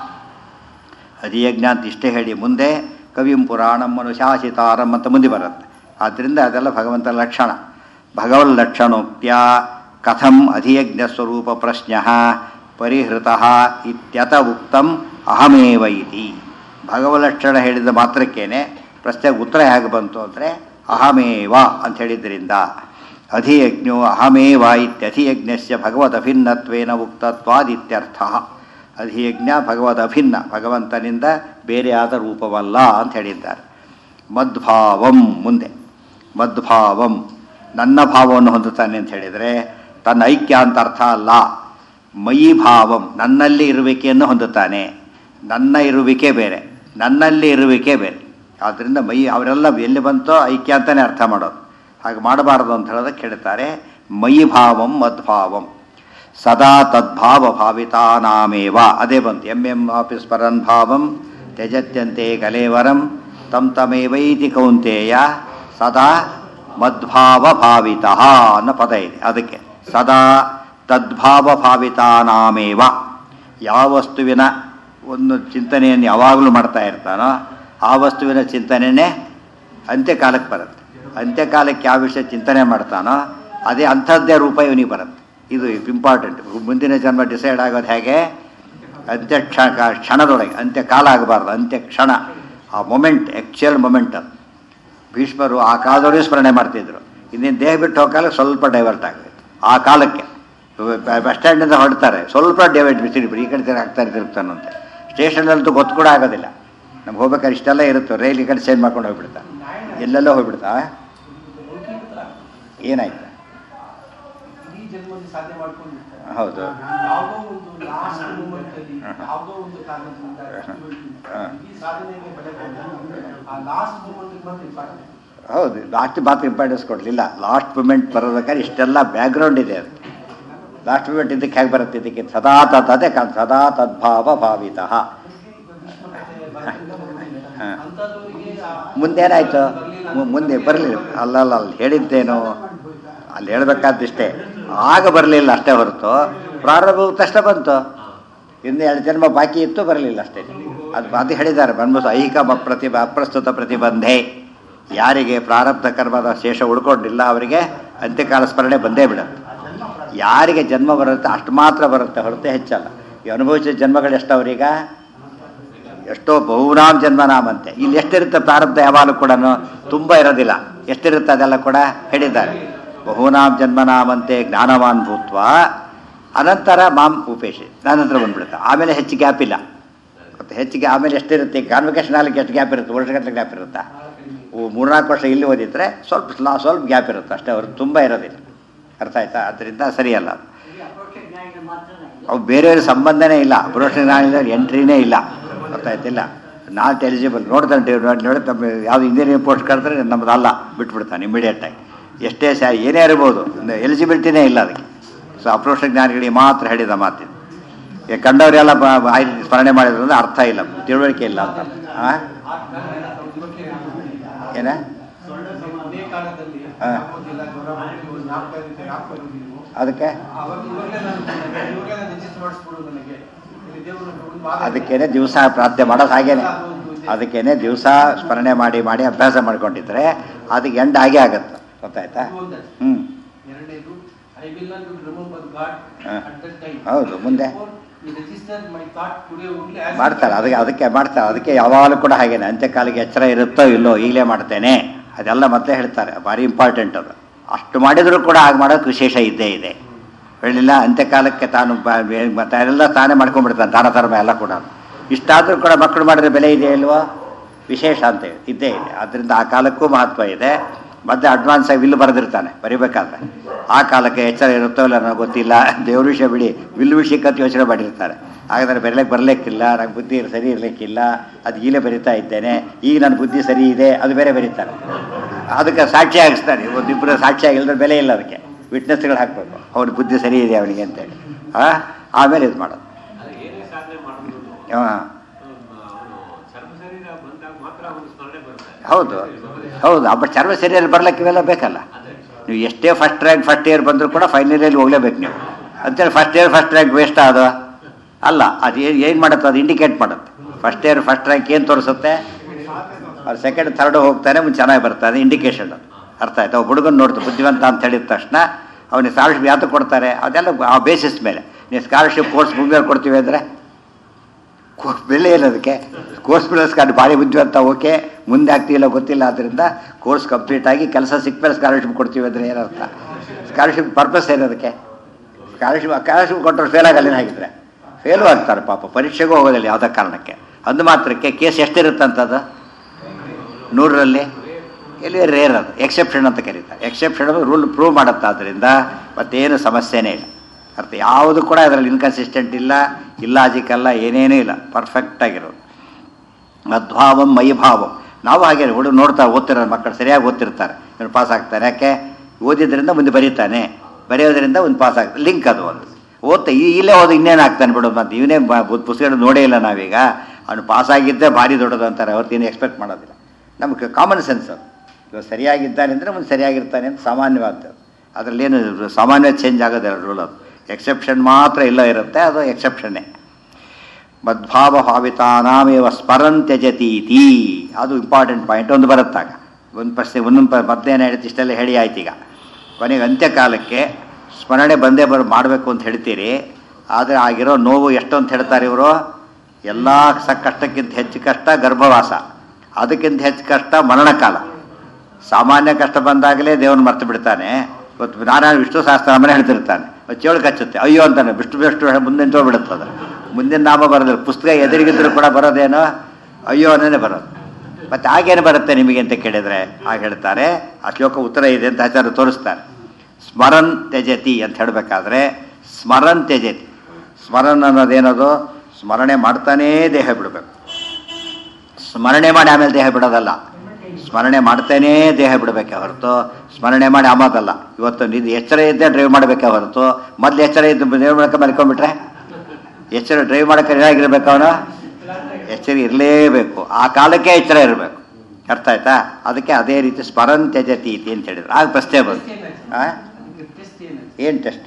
Speaker 1: ಅಧಿಯಜ್ಞ ಅಂತ ಇಷ್ಟೇ ಹೇಳಿ ಮುಂದೆ ಕವಿಂ ಪುರಾಣಂ ಅನುಶಾಸಿತಾರಂ ಅಂತ ಮುಂದೆ ಬರುತ್ತೆ ಆದ್ದರಿಂದ ಅದೆಲ್ಲ ಭಗವಂತನ ಲಕ್ಷಣ ಭಗವಲ್ಲಕ್ಷಣೋಕ್ತ್ಯ ಕಥಂ ಅಧಿಯಜ್ಞ ಸ್ವರೂಪ ಪ್ರಶ್ನ ಪರಿಹೃತ ಇತ್ಯತ ಉಕ್ತಂ ಅಹಮೇವ ಇತಿ ಭಗವಲಕ್ಷಣ ಹೇಳಿದ ಮಾತ್ರಕ್ಕೇನೆ ಪ್ರಶ್ನೆಗೆ ಉತ್ತರ ಹೇಗೆ ಬಂತು ಅಂದರೆ ಅಹಮೇವ ಅಂತ ಹೇಳಿದ್ರಿಂದ ಅಧಿಯಜ್ಞೋ ಅಹಮೇವ ಇತ್ಯಧಿಯಜ್ಞಸ್ಯ ಭಗವದಭಿನ್ನತ್ವೇನ ಉಕ್ತತ್ವಾದಿತ್ಯರ್ಥ ಅಧಿಯಜ್ಞ ಭಗವದ್ ಅಭಿನ್ನ ಭಗವಂತನಿಂದ ಬೇರೆಯಾದ ರೂಪವಲ್ಲ ಅಂತ ಹೇಳಿದ್ದಾರೆ ಮದ್ಭಾವಂ ಮುಂದೆ ಮದ್ಭಾವಂ ನನ್ನ ಭಾವವನ್ನು ಹೊಂದುತ್ತಾನೆ ಅಂತ ಹೇಳಿದರೆ ತನ್ನ ಐಕ್ಯ ಅಂತ ಅರ್ಥ ಅಲ್ಲ ಮಯಿ ಭಾವಂ ನನ್ನಲ್ಲಿ ಇರುವಿಕೆಯನ್ನು ಹೊಂದುತ್ತಾನೆ ನನ್ನ ಇರುವಿಕೆ ಬೇರೆ ನನ್ನಲ್ಲಿ ಇರುವಿಕೆ ಬೇರೆ ಆದ್ದರಿಂದ ಮೈ ಅವರೆಲ್ಲ ಎಲ್ಲಿ ಬಂತೋ ಐಕ್ಯ ಅಂತಲೇ ಅರ್ಥ ಮಾಡೋದು ಹಾಗೆ ಮಾಡಬಾರದು ಅಂತ ಹೇಳೋದಕ್ಕೆ ಹೇಳ್ತಾರೆ ಮಯಿ ಭಾವಂ ಮದ್ಭಾವಂ ಸದಾ ತದ್ಭಾವ ಭಾವಿತಾನಾಮೇವ ಅದೇ ಬಂತು ಎಂ ಎಂ ಆಫೀಸ್ ಪರನ್ ಭಾವಂ ತ್ಯಜತ್ಯಂತೆ ಕಲೇವರಂ ತಂ ತಮೇವೈತಿ ಕೌಂತೇಯ ಸದಾ ಮದ್ಭಾವ ಭಾವಿತ ಅನ್ನೋ ಪದ ಇದೆ ಅದಕ್ಕೆ ಸದಾ ತದ್ಭಾವ ಭಾವಿತಾನಾಮೇವ ಯಾವ ವಸ್ತುವಿನ ಒಂದು ಚಿಂತನೆಯನ್ನು ಯಾವಾಗಲೂ ಮಾಡ್ತಾ ಇರ್ತಾನೋ ಆ ವಸ್ತುವಿನ ಚಿಂತನೆಯೇ ಅಂತ್ಯಕಾಲಕ್ಕೆ ಬರುತ್ತೆ ಅಂತ್ಯಕಾಲಕ್ಕೆ ಯಾವ ವಿಷಯ ಚಿಂತನೆ ಮಾಡ್ತಾನೋ ಅದೇ ಅಂಥದ್ದೇ ರೂಪ ಇವನಿಗೆ ಬರುತ್ತೆ ಇದು ಇಂಪಾರ್ಟೆಂಟ್ ಮುಂದಿನ ಜನ್ಮ ಡಿಸೈಡ್ ಆಗೋದು ಹೇಗೆ ಅಂತ್ಯ ಕ್ಷಣ ಕ್ಷಣದೊಳಗೆ ಅಂತ್ಯಕಾಲ ಆಗಬಾರ್ದು ಅಂತ್ಯ ಕ್ಷಣ ಆ ಮೊಮೆಂಟ್ ಆ್ಯಕ್ಚುಯಲ್ ಮೊಮೆಂಟ್ ಅದು ಭೀಷ್ಮರು ಆ ಕಾಲದವರೆಗೂ ಸ್ಮರಣೆ ಮಾಡ್ತಿದ್ರು ಇನ್ನೇನು ದೇಹ ಬಿಟ್ಟು ಹೋಗೋ ಕಾಲಕ್ಕೆ ಸ್ವಲ್ಪ ಡೈವರ್ಟ್ ಆಗುತ್ತೆ ಆ ಕಾಲಕ್ಕೆ ಬಸ್ ಸ್ಟ್ಯಾಂಡಿಂದ ಹೊರಡ್ತಾರೆ ಸ್ವಲ್ಪ ಡೈವರ್ಟ್ ಬಿಸಿಡಿ ಈ ಕಡೆ ತಿರುಗಿ ಆಗ್ತಾರೆ ತಿರುಗ್ತಾನಂತೆ ಸ್ಟೇಷನಲ್ಲಂತೂ ಗೊತ್ತು ಕೂಡ ಆಗೋದಿಲ್ಲ ನಮ್ಗೆ ಹೋಗ್ಬೇಕಾದ್ರೆ ಇಷ್ಟೆಲ್ಲ ಇರುತ್ತೆ ರೈಲ್ ಈ ಕಡೆ ಚೇಂಜ್ ಮಾಡ್ಕೊಂಡು ಹೋಗ್ಬಿಡ್ತಾ ಎಲ್ಲೆಲ್ಲೋ ಹೋಗ್ಬಿಡ್ತಾ ಏನಾಯ್ತು
Speaker 2: ಇಡೀ ಜನ್ಮದಲ್ಲಿ ಸಾಧನೆ ಮಾಡ್ಕೊಂಡಿರ್ತಾರೆ
Speaker 1: ಹೌದು
Speaker 2: ಯಾವುದೋ ಒಂದು ಲಾಸ್ಟ್ ಮೂಮೆಂಟ್ ಅಲ್ಲಿ ಯಾವುದೋ ಒಂದು ಕಾರಣದಿಂದ
Speaker 1: ಹಾ.
Speaker 2: ಇಡೀ ಸಾಧನೆಗೆ ಬೆಲೆ ಕೊಟ್ಟು ಆ ಲಾಸ್ಟ್ ಮೂಮೆಂಟ್ ಬಂದು ಇಂಪಾರ್ಟೆಂಟ್
Speaker 1: ಹೌದು ಲಾಸ್ಟ್ ಮಾತ್ರ ಇಂಪಾರ್ಟೆನ್ಸ್ ಕೊಡಲಿಲ್ಲ ಲಾಸ್ಟ್ ಮೂಮೆಂಟ್ ಬರೋದಕ್ಕಾದ್ರೆ ಇಷ್ಟೆಲ್ಲ ಬ್ಯಾಕ್ಗ್ರೌಂಡ್ ಇದೆ ಅದು ಲಾಸ್ಟ್ ಮೂಮೆಂಟ್ ಇದಕ್ಕೆ ಹೇಗೆ ಬರುತ್ತೆ ಇದಕ್ಕೆ ಸದಾ ತದ್ ಅದೇ ಕಾಣ್ ಸದಾ ತದ್ಭಾವ ಭಾವಿತಃ ಹಾಂ
Speaker 2: ಅಂಥದ್ದವರಿಗೆ
Speaker 1: ಮುಂದೇನಾಯ್ತು ಮು- ಮುಂದೆ ಬರಲಿಲ್ಲ ಅಲ್ಲಲ್ಲ ಅಲ್ಲಿ ಹೇಳಿದ್ದೇನು ಅಲ್ಲಿ ಹೇಳಬೇಕಾದಿಷ್ಟೇ ಆಗ ಬರಲಿಲ್ಲ ಅಷ್ಟೇ ಹೊರತು ಪ್ರಾರಂಭ ತಕ್ಷಣ ಬಂತು ಇನ್ನು ಎರಡು ಜನ್ಮ ಬಾಕಿ ಇತ್ತು ಬರಲಿಲ್ಲ ಅಷ್ಟೇ ಅದು ಅದು ಹೇಳಿದ್ದಾರೆ ಬಂದ್ಬಿಟ್ಟು ಐಹಿಕ ಮ- ಪ್ರತಿಭ ಅಪ್ರಸ್ತುತ ಪ್ರತಿಬಂಧೆ ಯಾರಿಗೆ ಪ್ರಾರಬ್ಧ ಕರ್ಮದ ಶೇಷ ಉಳ್ಕೊಂಡಿಲ್ಲ ಅವರಿಗೆ ಅಂತ್ಯಕಾಲ ಸ್ಮರಣೆ ಬಂದೇ ಬಿಡುತ್ತೆ ಯಾರಿಗೆ ಜನ್ಮ ಬರುತ್ತೆ ಅಷ್ಟು ಮಾತ್ರ ಬರುತ್ತೆ ಹೊರತು ಹೆಚ್ಚಲ್ಲ ಈ ಅನುಭವಿಸಿದ ಜನ್ಮಗಳು ಎಷ್ಟು ಅವರೀಗ ಎಷ್ಟೋ ಬಹುನಾಮ್ ಜನ್ಮನಾಮಂತೆ ಇಲ್ಲಿ ಎಷ್ಟಿರುತ್ತೆ ಪ್ರಾರಬ್ಧ ಯಾವಾಗಲೂ ಕೂಡ ತುಂಬ ಇರೋದಿಲ್ಲ ಎಷ್ಟಿರುತ್ತೆ ಅದೆಲ್ಲ ಕೂಡ ಹೇಳಿದ್ದಾರೆ ಬಹುನಾಮ್ ಜನ್ಮನಾಮಂತೆ ಜ್ಞಾನವಾನ್ ಭೂತ್ವ ಅನಂತರ ಮಾಂ ಉಪೇಶಿ ನಂತರ ಬಂದ್ಬಿಡುತ್ತೆ ಆಮೇಲೆ ಹೆಚ್ಚು ಗ್ಯಾಪ್ ಇಲ್ಲ ಮತ್ತು ಹೆಚ್ಚಿಗೆ ಆಮೇಲೆ ಎಷ್ಟಿರುತ್ತೆ ಕಾನ್ವಕೇಶನ್ ಹಾಲಿಗೆ ಎಷ್ಟು ಗ್ಯಾಪ್ ಇರುತ್ತೆ ವರ್ಷಗಟ್ಟಲೆ ಗ್ಯಾಪ್ ಇರುತ್ತಾ ಓ ಮೂರ್ನಾಲ್ಕು ವರ್ಷ ಇಲ್ಲಿ ಓದಿದ್ರೆ ಸ್ವಲ್ಪ ಸ್ಲಾ ಸ್ವಲ್ಪ ಗ್ಯಾಪ್ ಇರುತ್ತೆ ಅಷ್ಟೇ ಅವ್ರಿಗೆ ತುಂಬ ಇರೋದಿಲ್ಲ ಅರ್ಥ ಆಯ್ತಾ ಅದರಿಂದ ಸರಿಯಲ್ಲ ಅದು ಅವು ಬೇರೆಯವ್ರ ಸಂಬಂಧನೇ ಇಲ್ಲ ಅಪ್ರೋಷನ್ ಜ್ಞಾನ ಎಂಟ್ರಿನೇ ಇಲ್ಲ ಗೊತ್ತಾಯ್ತಿಲ್ಲ ನಾಟ್ ಎಲಿಜಿಬಲ್ ನೋಡ್ತಾನೆ ನೋಡಿ ತಮ್ಮ ಯಾವುದು ಇಂಜಿನಿಯರಿಂಗ್ ಪೋಸ್ಟ್ ಕರೆದ್ರೆ ನಮ್ದು ಅಲ್ಲ ಬಿಟ್ಬಿಡ್ತಾನೆ ಇಮಿಡಿಯೇಟಾಗಿ ಎಷ್ಟೇ ಸಹ ಏನೇ ಇರ್ಬೋದು ಎಲಿಜಿಬಿಲಿಟಿನೇ ಇಲ್ಲ ಅದಕ್ಕೆ ಸೊ ಅಪ್ರೋಷ ಜ್ಞಾನಿಗಳಿಗೆ ಮಾತ್ರ ಹೇಳಿದ ಮಾತಿದು ಈಗ ಕಂಡವರೆಲ್ಲ ಬ- ಬ- ಆಯ್ತು ಸ್ಮರಣೆ ಮಾಡಿದ್ರು ಅಂದ್ರೆ ಅರ್ಥ ಇಲ್ಲ ತಿಳುವಳಿಕೆ ಇಲ್ಲ ಅಂತ ಆ? ಏನ
Speaker 2: ಅದೇ ಕಾಲದಲ್ಲಿ
Speaker 1: ಹಾ.
Speaker 2: ಆಗೋದಿಲ್ಲ, ಜ್ವರ ಬಂದಿದ್ದು, ಜ್ಞಾಪಕ ಇರುತ್ತೆ, ಜ್ಞಾಪಕ ಇರೋದಿಲ್ವೋ?
Speaker 1: ಅದಕ್ಕೆ
Speaker 2: ಅವಾಗ ಇವಾಗಲೇ ನಾನು ಇವಾಗಲೇ ನಾನು ರಿಜಿಸ್ಟರ್ ಮಾಡಿಸ್ಬಿಡು ನನಗೆ ಇಲ್ಲಿ ದೇವರು ಒಂದು ವಾರ
Speaker 1: ಅದಕ್ಕೇನೆ ದಿವಸ ಪ್ರಾರ್ಥನೆ ಮಾಡೋದು ಹಾಗೇನೆ ಅದಕ್ಕೇನೆ ದಿವಸ ಸ್ಮರಣೆ ಮಾಡಿ ಮಾಡಿ ಅಭ್ಯಾಸ ಮಾಡ್ಕೊಂಡಿದ್ರೆ ಅದಕ್ಕೆ ಎಂಡ್ ಆಗೇ ಆಗತ್ತೆ ಗೊತ್ತಾಯ್ತಾ
Speaker 2: ಇದು ಒಂದೇ.
Speaker 1: ಹ್ಞೂ
Speaker 2: ಎರಡನೇದು I will not remember God
Speaker 1: ಹಾ.
Speaker 2: ಅಟ್ ದಟ್ ಟೈಮ್
Speaker 1: ಹೌದು, ಮುಂದೆ?
Speaker 2: Register my thought today only
Speaker 1: ಮಾಡ್ತಾರೆ ಅದಕ್ಕೆ ಅದಕ್ಕೆ ಮಾಡ್ತಾರೆ ಅದಕ್ಕೆ ಯಾವಾಗಲೂ ಕೂಡ ಹಾಗೇನೆ ಅಂತ್ಯಕಾಲಿಗೆ ಎಚ್ಚರ ಇರುತ್ತೋ ಇಲ್ಲೋ ಈಗಲೇ ಮಾಡ್ತೇನೆ ಅದೆಲ್ಲ ಮತ್ತೆ ಹೇಳ್ತಾರೆ ಭಾರಿ ಇಂಪಾರ್ಟೆಂಟ್ ಅದು ಅಷ್ಟು ಮಾಡಿದರೂ ಕೂಡ ಹಾಗೆ ಮಾಡೋಕ್ಕೆ ವಿಶೇಷ ಇದ್ದೇ ಇದೆ ಹೇಳಿಲ್ಲ ಅಂತ್ಯಕಾಲಕ್ಕೆ ತಾನು ಬ- ಬೆ- ಮತ್ತೆ ಎಲ್ಲ ತಾನೇ ಮಾಡ್ಕೊಂಡ್ಬಿಡ್ತಾನೆ ದಾನ ಧರ್ಮ ಎಲ್ಲ ಕೂಡ ಇಷ್ಟಾದರೂ ಕೂಡ ಮಕ್ಕಳು ಮಾಡಿದ್ರೆ ಬೆಲೆ ಇದೆ ಇಲ್ವೋ ವಿಶೇಷ ಅಂತ ಹೇಳಿ ಇದ್ದೇ ಇದೆ ಅದರಿಂದ ಆ ಕಾಲಕ್ಕೂ ಮಹತ್ವ ಇದೆ ಮತ್ತೆ ಅಡ್ವಾನ್ಸ್ ಆಗಿ ವಿಲ್ ಬರೆದಿರ್ತಾನೆ ಬರಿಬೇಕಾದ್ರೆ ಆ ಕಾಲಕ್ಕೆ ಎಚ್ಚರ ಇರುತ್ತೋ ಇಲ್ಲ ನನಗೆ ಗೊತ್ತಿಲ್ಲ ದೇವ್ರ ವಿಷಯ ಬಿಡಿ ವಿಲ್ ವಿಷಯಕ್ಕಂತ ಯೋಚನೆ ಮಾಡಿರ್ತಾರೆ ಹಾಗಾದ್ರೆ ಬರಲಿಕ್ಕೆ ಬರಲಿಕ್ಕಿಲ್ಲ ನಂಗೆ ಬುದ್ಧಿ ಸರಿ ಇರಲಿಕ್ಕಿಲ್ಲ ಅದು ಈಗಲೇ ಬರಿತಾ ಇದ್ದೇನೆ ಈಗ ನನ್ನ ಬುದ್ಧಿ ಸರಿ ಇದೆ ಅದು ಬೇರೆ ಬರೀತಾರೆ ಅದಕ್ಕೆ ಸಾಕ್ಷಿ ಆಗಿಸ್ತಾನೆ ಒಂದಿಬ್ಬರು ಸಾಕ್ಷಿ ಆಗಿಲ್ಲದ್ರೆ ಬೆಲೆ ಇಲ್ಲ ಅದಕ್ಕೆ ವಿಟ್ನೆಸ್ಗಳು ಹಾಕ್ಬೇಕು ಅವ್ರ ಬುದ್ಧಿ ಸರಿ ಇದೆ ಅವನಿಗೆ ಅಂತೇಳಿ ಆ ಆಮೇಲೆ ಇದು ಮಾಡೋದು
Speaker 3: ಅದು ಏನೇ ಸಾಧನೆ ಮಾಡಿದ್ರು
Speaker 1: ಹಾಂ
Speaker 3: ಅವನು ಚರ್ಮ ಶರೀರ ಬಂದಾಗ ಮಾತ್ರ ಅವನು ಸ್ಮರಣೆ ಬರ್ತಾರೆ
Speaker 1: ಹೌದು ಹೌದು ಅಪ್ಪ ಚರ್ಮ ಸರಿಯಲ್ಲಿ ಬರ್ಲಿಕ್ಕೆ ಇವೆಲ್ಲ ಬೇಕಲ್ಲ ನೀವು ಎಷ್ಟೇ ಫಸ್ಟ್ ರ್ಯಾಂಕ್ ಫಸ್ಟ್ ಇಯರ್ ಬಂದರೂ ಕೂಡ ಫೈನಲ್ ಇಯರ್ ಹೋಗ್ಲೇಬೇಕು ನೀವು ಅಂತೇಳಿ first year first rank waste ಅದು ಅಲ್ಲ ಅದು ಏನು ಏನು ಮಾಡುತ್ತೆ ಅದು ಇಂಡಿಕೇಟ್ ಮಾಡುತ್ತೆ ಫಸ್ಟ್ ಇಯರ್ ಫಸ್ಟ್ ರ್ಯಾಂಕ್ ಏನು ತೋರಿಸುತ್ತೆ ಅವ್ರು ಸೆಕೆಂಡ್ ಥರ್ಡ್ ಹೋಗ್ತಾನೆ ಮುಂಚೆ ಚೆನ್ನಾಗಿ ಬರ್ತಾನೆ ಇಂಡಿಕೇಶನ್ ಅದು ಅರ್ಥ ಆಯ್ತು ಅವ್ ಹುಡುಗನ ನೋಡ್ತು ಬುದ್ಧಿವಂತ ಅಂತ ಹೇಳಿದ ತಕ್ಷಣ ಅವನಿಗೆ ಸ್ಕಾಲರ್ಶಿಪ್ ಯಾತಕ್ಕೆ ಕೊಡ್ತಾರೆ ಅದೆಲ್ಲ ಆ ಬೇಸಿಸ್ ಮೇಲೆ ನೀವು ಸ್ಕಾಲರ್ಶಿಪ್ ಕೋರ್ಸ್ ಮುಗಿದ್ರೆ ಕೊಡ್ತೀವಿ ಅಂದರೆ ಬೆಲೆ ಇಲ್ಲ ಅದಕ್ಕೆ ಕೋರ್ಸ್ ಪ್ಲಸ್ ಕಾರ್ಡ್ ಭಾರಿ ಬುದ್ಧಿವಂತ ಓಕೆ ಮುಂದೆ ಆಗ್ತಿಲ್ಲ ಗೊತ್ತಿಲ್ಲ ಆದ್ದರಿಂದ ಕೋರ್ಸ್ ಕಂಪ್ಲೀಟ್ ಆಗಿ ಕೆಲಸ ಸಿಕ್ಕ ಮೇಲೆ ಸ್ಕಾಲರ್ಶಿಪ್ ಕೊಡ್ತೀವಿ ಅಂದರೆ ಏನರ್ಥ ಸ್ಕಾಲರ್ಶಿಪ್ ಪರ್ಪಸ್ ಏನದಕ್ಕೆ ಸ್ಕಾಲರ್ಶಿಪ್ ಸ್ಕಾಲರ್ಶಿಪ್ ಕೊಟ್ಟರು ಫೇಲ್ ಆಗಲ್ಲ ಹಾಗಿದ್ರೆ ಫೇಲು ಆಗ್ತಾರೆ ಪಾಪ ಪರೀಕ್ಷೆಗೂ ಹೋಗೋದಿಲ್ಲ ಯಾವುದೇ ಕಾರಣಕ್ಕೆ ಅಂದು ಮಾತ್ರಕ್ಕೆ ಕೇಸ್ ಎಷ್ಟಿರುತ್ತಂಥದ್ದು ನೂರರಲ್ಲಿ ಎಲ್ಲಿ ರೇರ್ ಅದು ಎಕ್ಸೆಪ್ಷನ್ ಅಂತ ಕರೀತಾರೆ ಎಕ್ಸೆಪ್ಷನ್ ಅದು ರೂಲ್ ಪ್ರೂವ್ ಮಾಡುತ್ತೆ ಆದ್ದರಿಂದ ಮತ್ತೇನು ಸಮಸ್ಯೆನೇ ಇಲ್ಲ ಅರ್ಥ ಯಾವುದು ಕೂಡ ಅದರಲ್ಲಿ ಇನ್ಕನ್ಸಿಸ್ಟೆಂಟ್ ಇಲ್ಲ ಇಲ್ಲಾಜಿಕಲ್ಲ ಏನೇನೂ ಇಲ್ಲ ಪರ್ಫೆಕ್ಟ್ ಆಗಿರೋದು ಮದ್ಭಾವಂ ಮೈಭಾವಂ ನಾವು ಹಾಗೆ ಹುಡುಗ ನೋಡ್ತಾ ಓದ್ತಿರೋ ಮಕ್ಕಳು ಸರಿಯಾಗಿ ಓದ್ತಿರ್ತಾರೆ ಇವನು ಪಾಸ್ ಆಗ್ತಾನೆ ಯಾಕೆ ಓದಿದ್ರಿಂದ ಮುಂದೆ ಬರೀತಾನೆ ಬರೆಯೋದ್ರಿಂದ ಒಂದು ಪಾಸ್ ಆಗ್ತದೆ ಲಿಂಕ್ ಅದು ಒಂದು ಓದ್ತಾ ಈ ಇಲ್ಲೇ ಓದಿ ಇನ್ನೇನು ಆಗ್ತಾನೆ ಬಿಡೋದು ಮತ್ತು ಇವನೇ ಪುಸ್ತಕ ನೋಡೇ ಇಲ್ಲ ನಾವೀಗ ಅವನು ಪಾಸ್ ಆಗಿದ್ದೇ ಭಾರಿ ದೊಡ್ಡದು ಅಂತಾರೆ ಅವತ್ತೇನು ಎಕ್ಸ್ಪೆಕ್ಟ್ ಮಾಡೋದಿಲ್ಲ ನಮಗೆ ಕಾಮನ್ ಸೆನ್ಸ್ ಅದು ಇವಾಗ ಸರಿಯಾಗಿದ್ದಾನೆ ಅಂದರೆ ಮುಂದೆ ಸರಿಯಾಗಿರ್ತಾನೆ ಅಂತ ಸಾಮಾನ್ಯವಾಗ್ತದೆ ಅದರಲ್ಲೇನು ಸಾಮಾನ್ಯ ಚೇಂಜ್ ಆಗೋದಿಲ್ಲ ರೂಲ್ ಅದು ಎಕ್ಸೆಪ್ಷನ್ ಮಾತ್ರ ಇಲ್ಲ ಇರುತ್ತೆ ಅದು ಎಕ್ಸೆಪ್ಷನ್ನೇ ಮದ್ಭಾವ ಭಾವಿತಾನಾಮೇವ ಸ್ಮರನ್ ತ್ಯಜತೀತಿ ಅದು ಇಂಪಾರ್ಟೆಂಟ್ ಪಾಯಿಂಟ್ ಒಂದು ಬರುತ್ತಾಗ ಒಂದು ಪ್ರಶ್ನೆ ಒಂದೊಂದು ಪ ಮತ್ತೇನು ಹೇಳ್ತಿ ಇಷ್ಟೆಲ್ಲ ಹೇಳಿ ಆಯ್ತು ಈಗ ಕೊನೆಗೆ ಅಂತ್ಯಕಾಲಕ್ಕೆ ಸ್ಮರಣೆ ಬಂದೇ ಬರ ಮಾಡಬೇಕು ಅಂತ ಹೇಳ್ತೀರಿ ಆದರೆ ಆಗಿರೋ ನೋವು ಎಷ್ಟು ಅಂತ ಹೇಳ್ತಾರೆ ಇವರು ಎಲ್ಲ ಸ ಕಷ್ಟಕ್ಕಿಂತ ಹೆಚ್ಚು ಕಷ್ಟ ಗರ್ಭವಾಸ ಅದಕ್ಕಿಂತ ಹೆಚ್ಚು ಕಷ್ಟ ಮರಣಕಾಲ ಸಾಮಾನ್ಯ ಕಷ್ಟ ಬಂದಾಗಲೇ ದೇವನು ಮರ್ತು ಬಿಡ್ತಾನೆ ಇವತ್ತು ನಾರಾಯಣ ವಿಷ್ಣು ಸಹಸ್ರನಾಮನೇ ಹೇಳ್ತಿರ್ತಾನೆ ಚೇಳು ಕಚ್ಚುತ್ತೆ ಅಯ್ಯೋ ಅಂತಾನೆ ವಿಷ್ಣು ವಿಷ್ಣು ಮುಂದೆ ಬಿಡುತ್ತದೆ ಮುಂದಿನ ನಾಮ ಬರೋದಿಲ್ಲ ಪುಸ್ತಕ ಎದುರಿಗಿದ್ರು ಕೂಡ ಬರೋದೇನೋ ಅಯ್ಯೋ ಅನ್ನೋದೇ ಬರೋದು ಮತ್ತೆ ಆಗೇನು ಬರುತ್ತೆ ನಿಮಗೆ ಅಂತ ಕೇಳಿದರೆ ಆಗ ಹೇಳ್ತಾರೆ ಆ ಶ್ಲೋಕ ಉತ್ತರ ಇದೆ ಅಂತ ಆಚಾರ್ಯ ತೋರಿಸ್ತಾರೆ ಸ್ಮರನ್ ತ್ಯಜತಿ ಅಂತ ಹೇಳಬೇಕಾದ್ರೆ ಸ್ಮರನ್ ತ್ಯಜತಿ ಸ್ಮರನ್ ಅನ್ನೋದೇನದು ಸ್ಮರಣೆ ಮಾಡ್ತಾನೇ ದೇಹ ಬಿಡಬೇಕು ಸ್ಮರಣೆ ಮಾಡಿ ಆಮೇಲೆ ದೇಹ ಬಿಡೋದಲ್ಲ ಸ್ಮರಣೆ ಮಾಡ್ತಾನೇ ದೇಹ ಬಿಡಬೇಕೆ ಹೊರತು ಸ್ಮರಣೆ ಮಾಡಿ ಆಮೋದಲ್ಲ ಇವತ್ತು ನಿಂದು ಎಚ್ಚರ ಇದ್ದೇ ಡ್ರೈವ್ ಮಾಡಬೇಕೆ ಹೊರತು ಮೊದಲು ಎಚ್ಚರ ಇದ್ದು ಡ್ರೈವ್ ಮಾಡಕ್ಕೆ ಮಲ್ಕೊಂಡ್ಬಿಟ್ರೆ ಎಚ್ಚರ ಡ್ರೈವ್ ಮಾಡಕ್ಕೆ ಏನಾಗಿರ್ಬೇಕು ಅವನು ಎಚ್ಚರ ಇರಲೇಬೇಕು ಆ ಕಾಲಕ್ಕೆ ಎಚ್ಚರ ಇರಬೇಕು ಅರ್ಥ ಆಯ್ತಾ ಅದಕ್ಕೆ ಅದೇ ರೀತಿ ಸ್ಮರನ್ ತ್ಯಜತಿ ಇತಿ ಅಂತ ಹೇಳಿದ್ರು ಆಗ ಪ್ರಶ್ನೆ ಬಂತು ಆ?
Speaker 2: ಟೆಸ್ಟ್ ಏನಾಯ್ತು
Speaker 1: ಏನು ಟೆಸ್ಟ್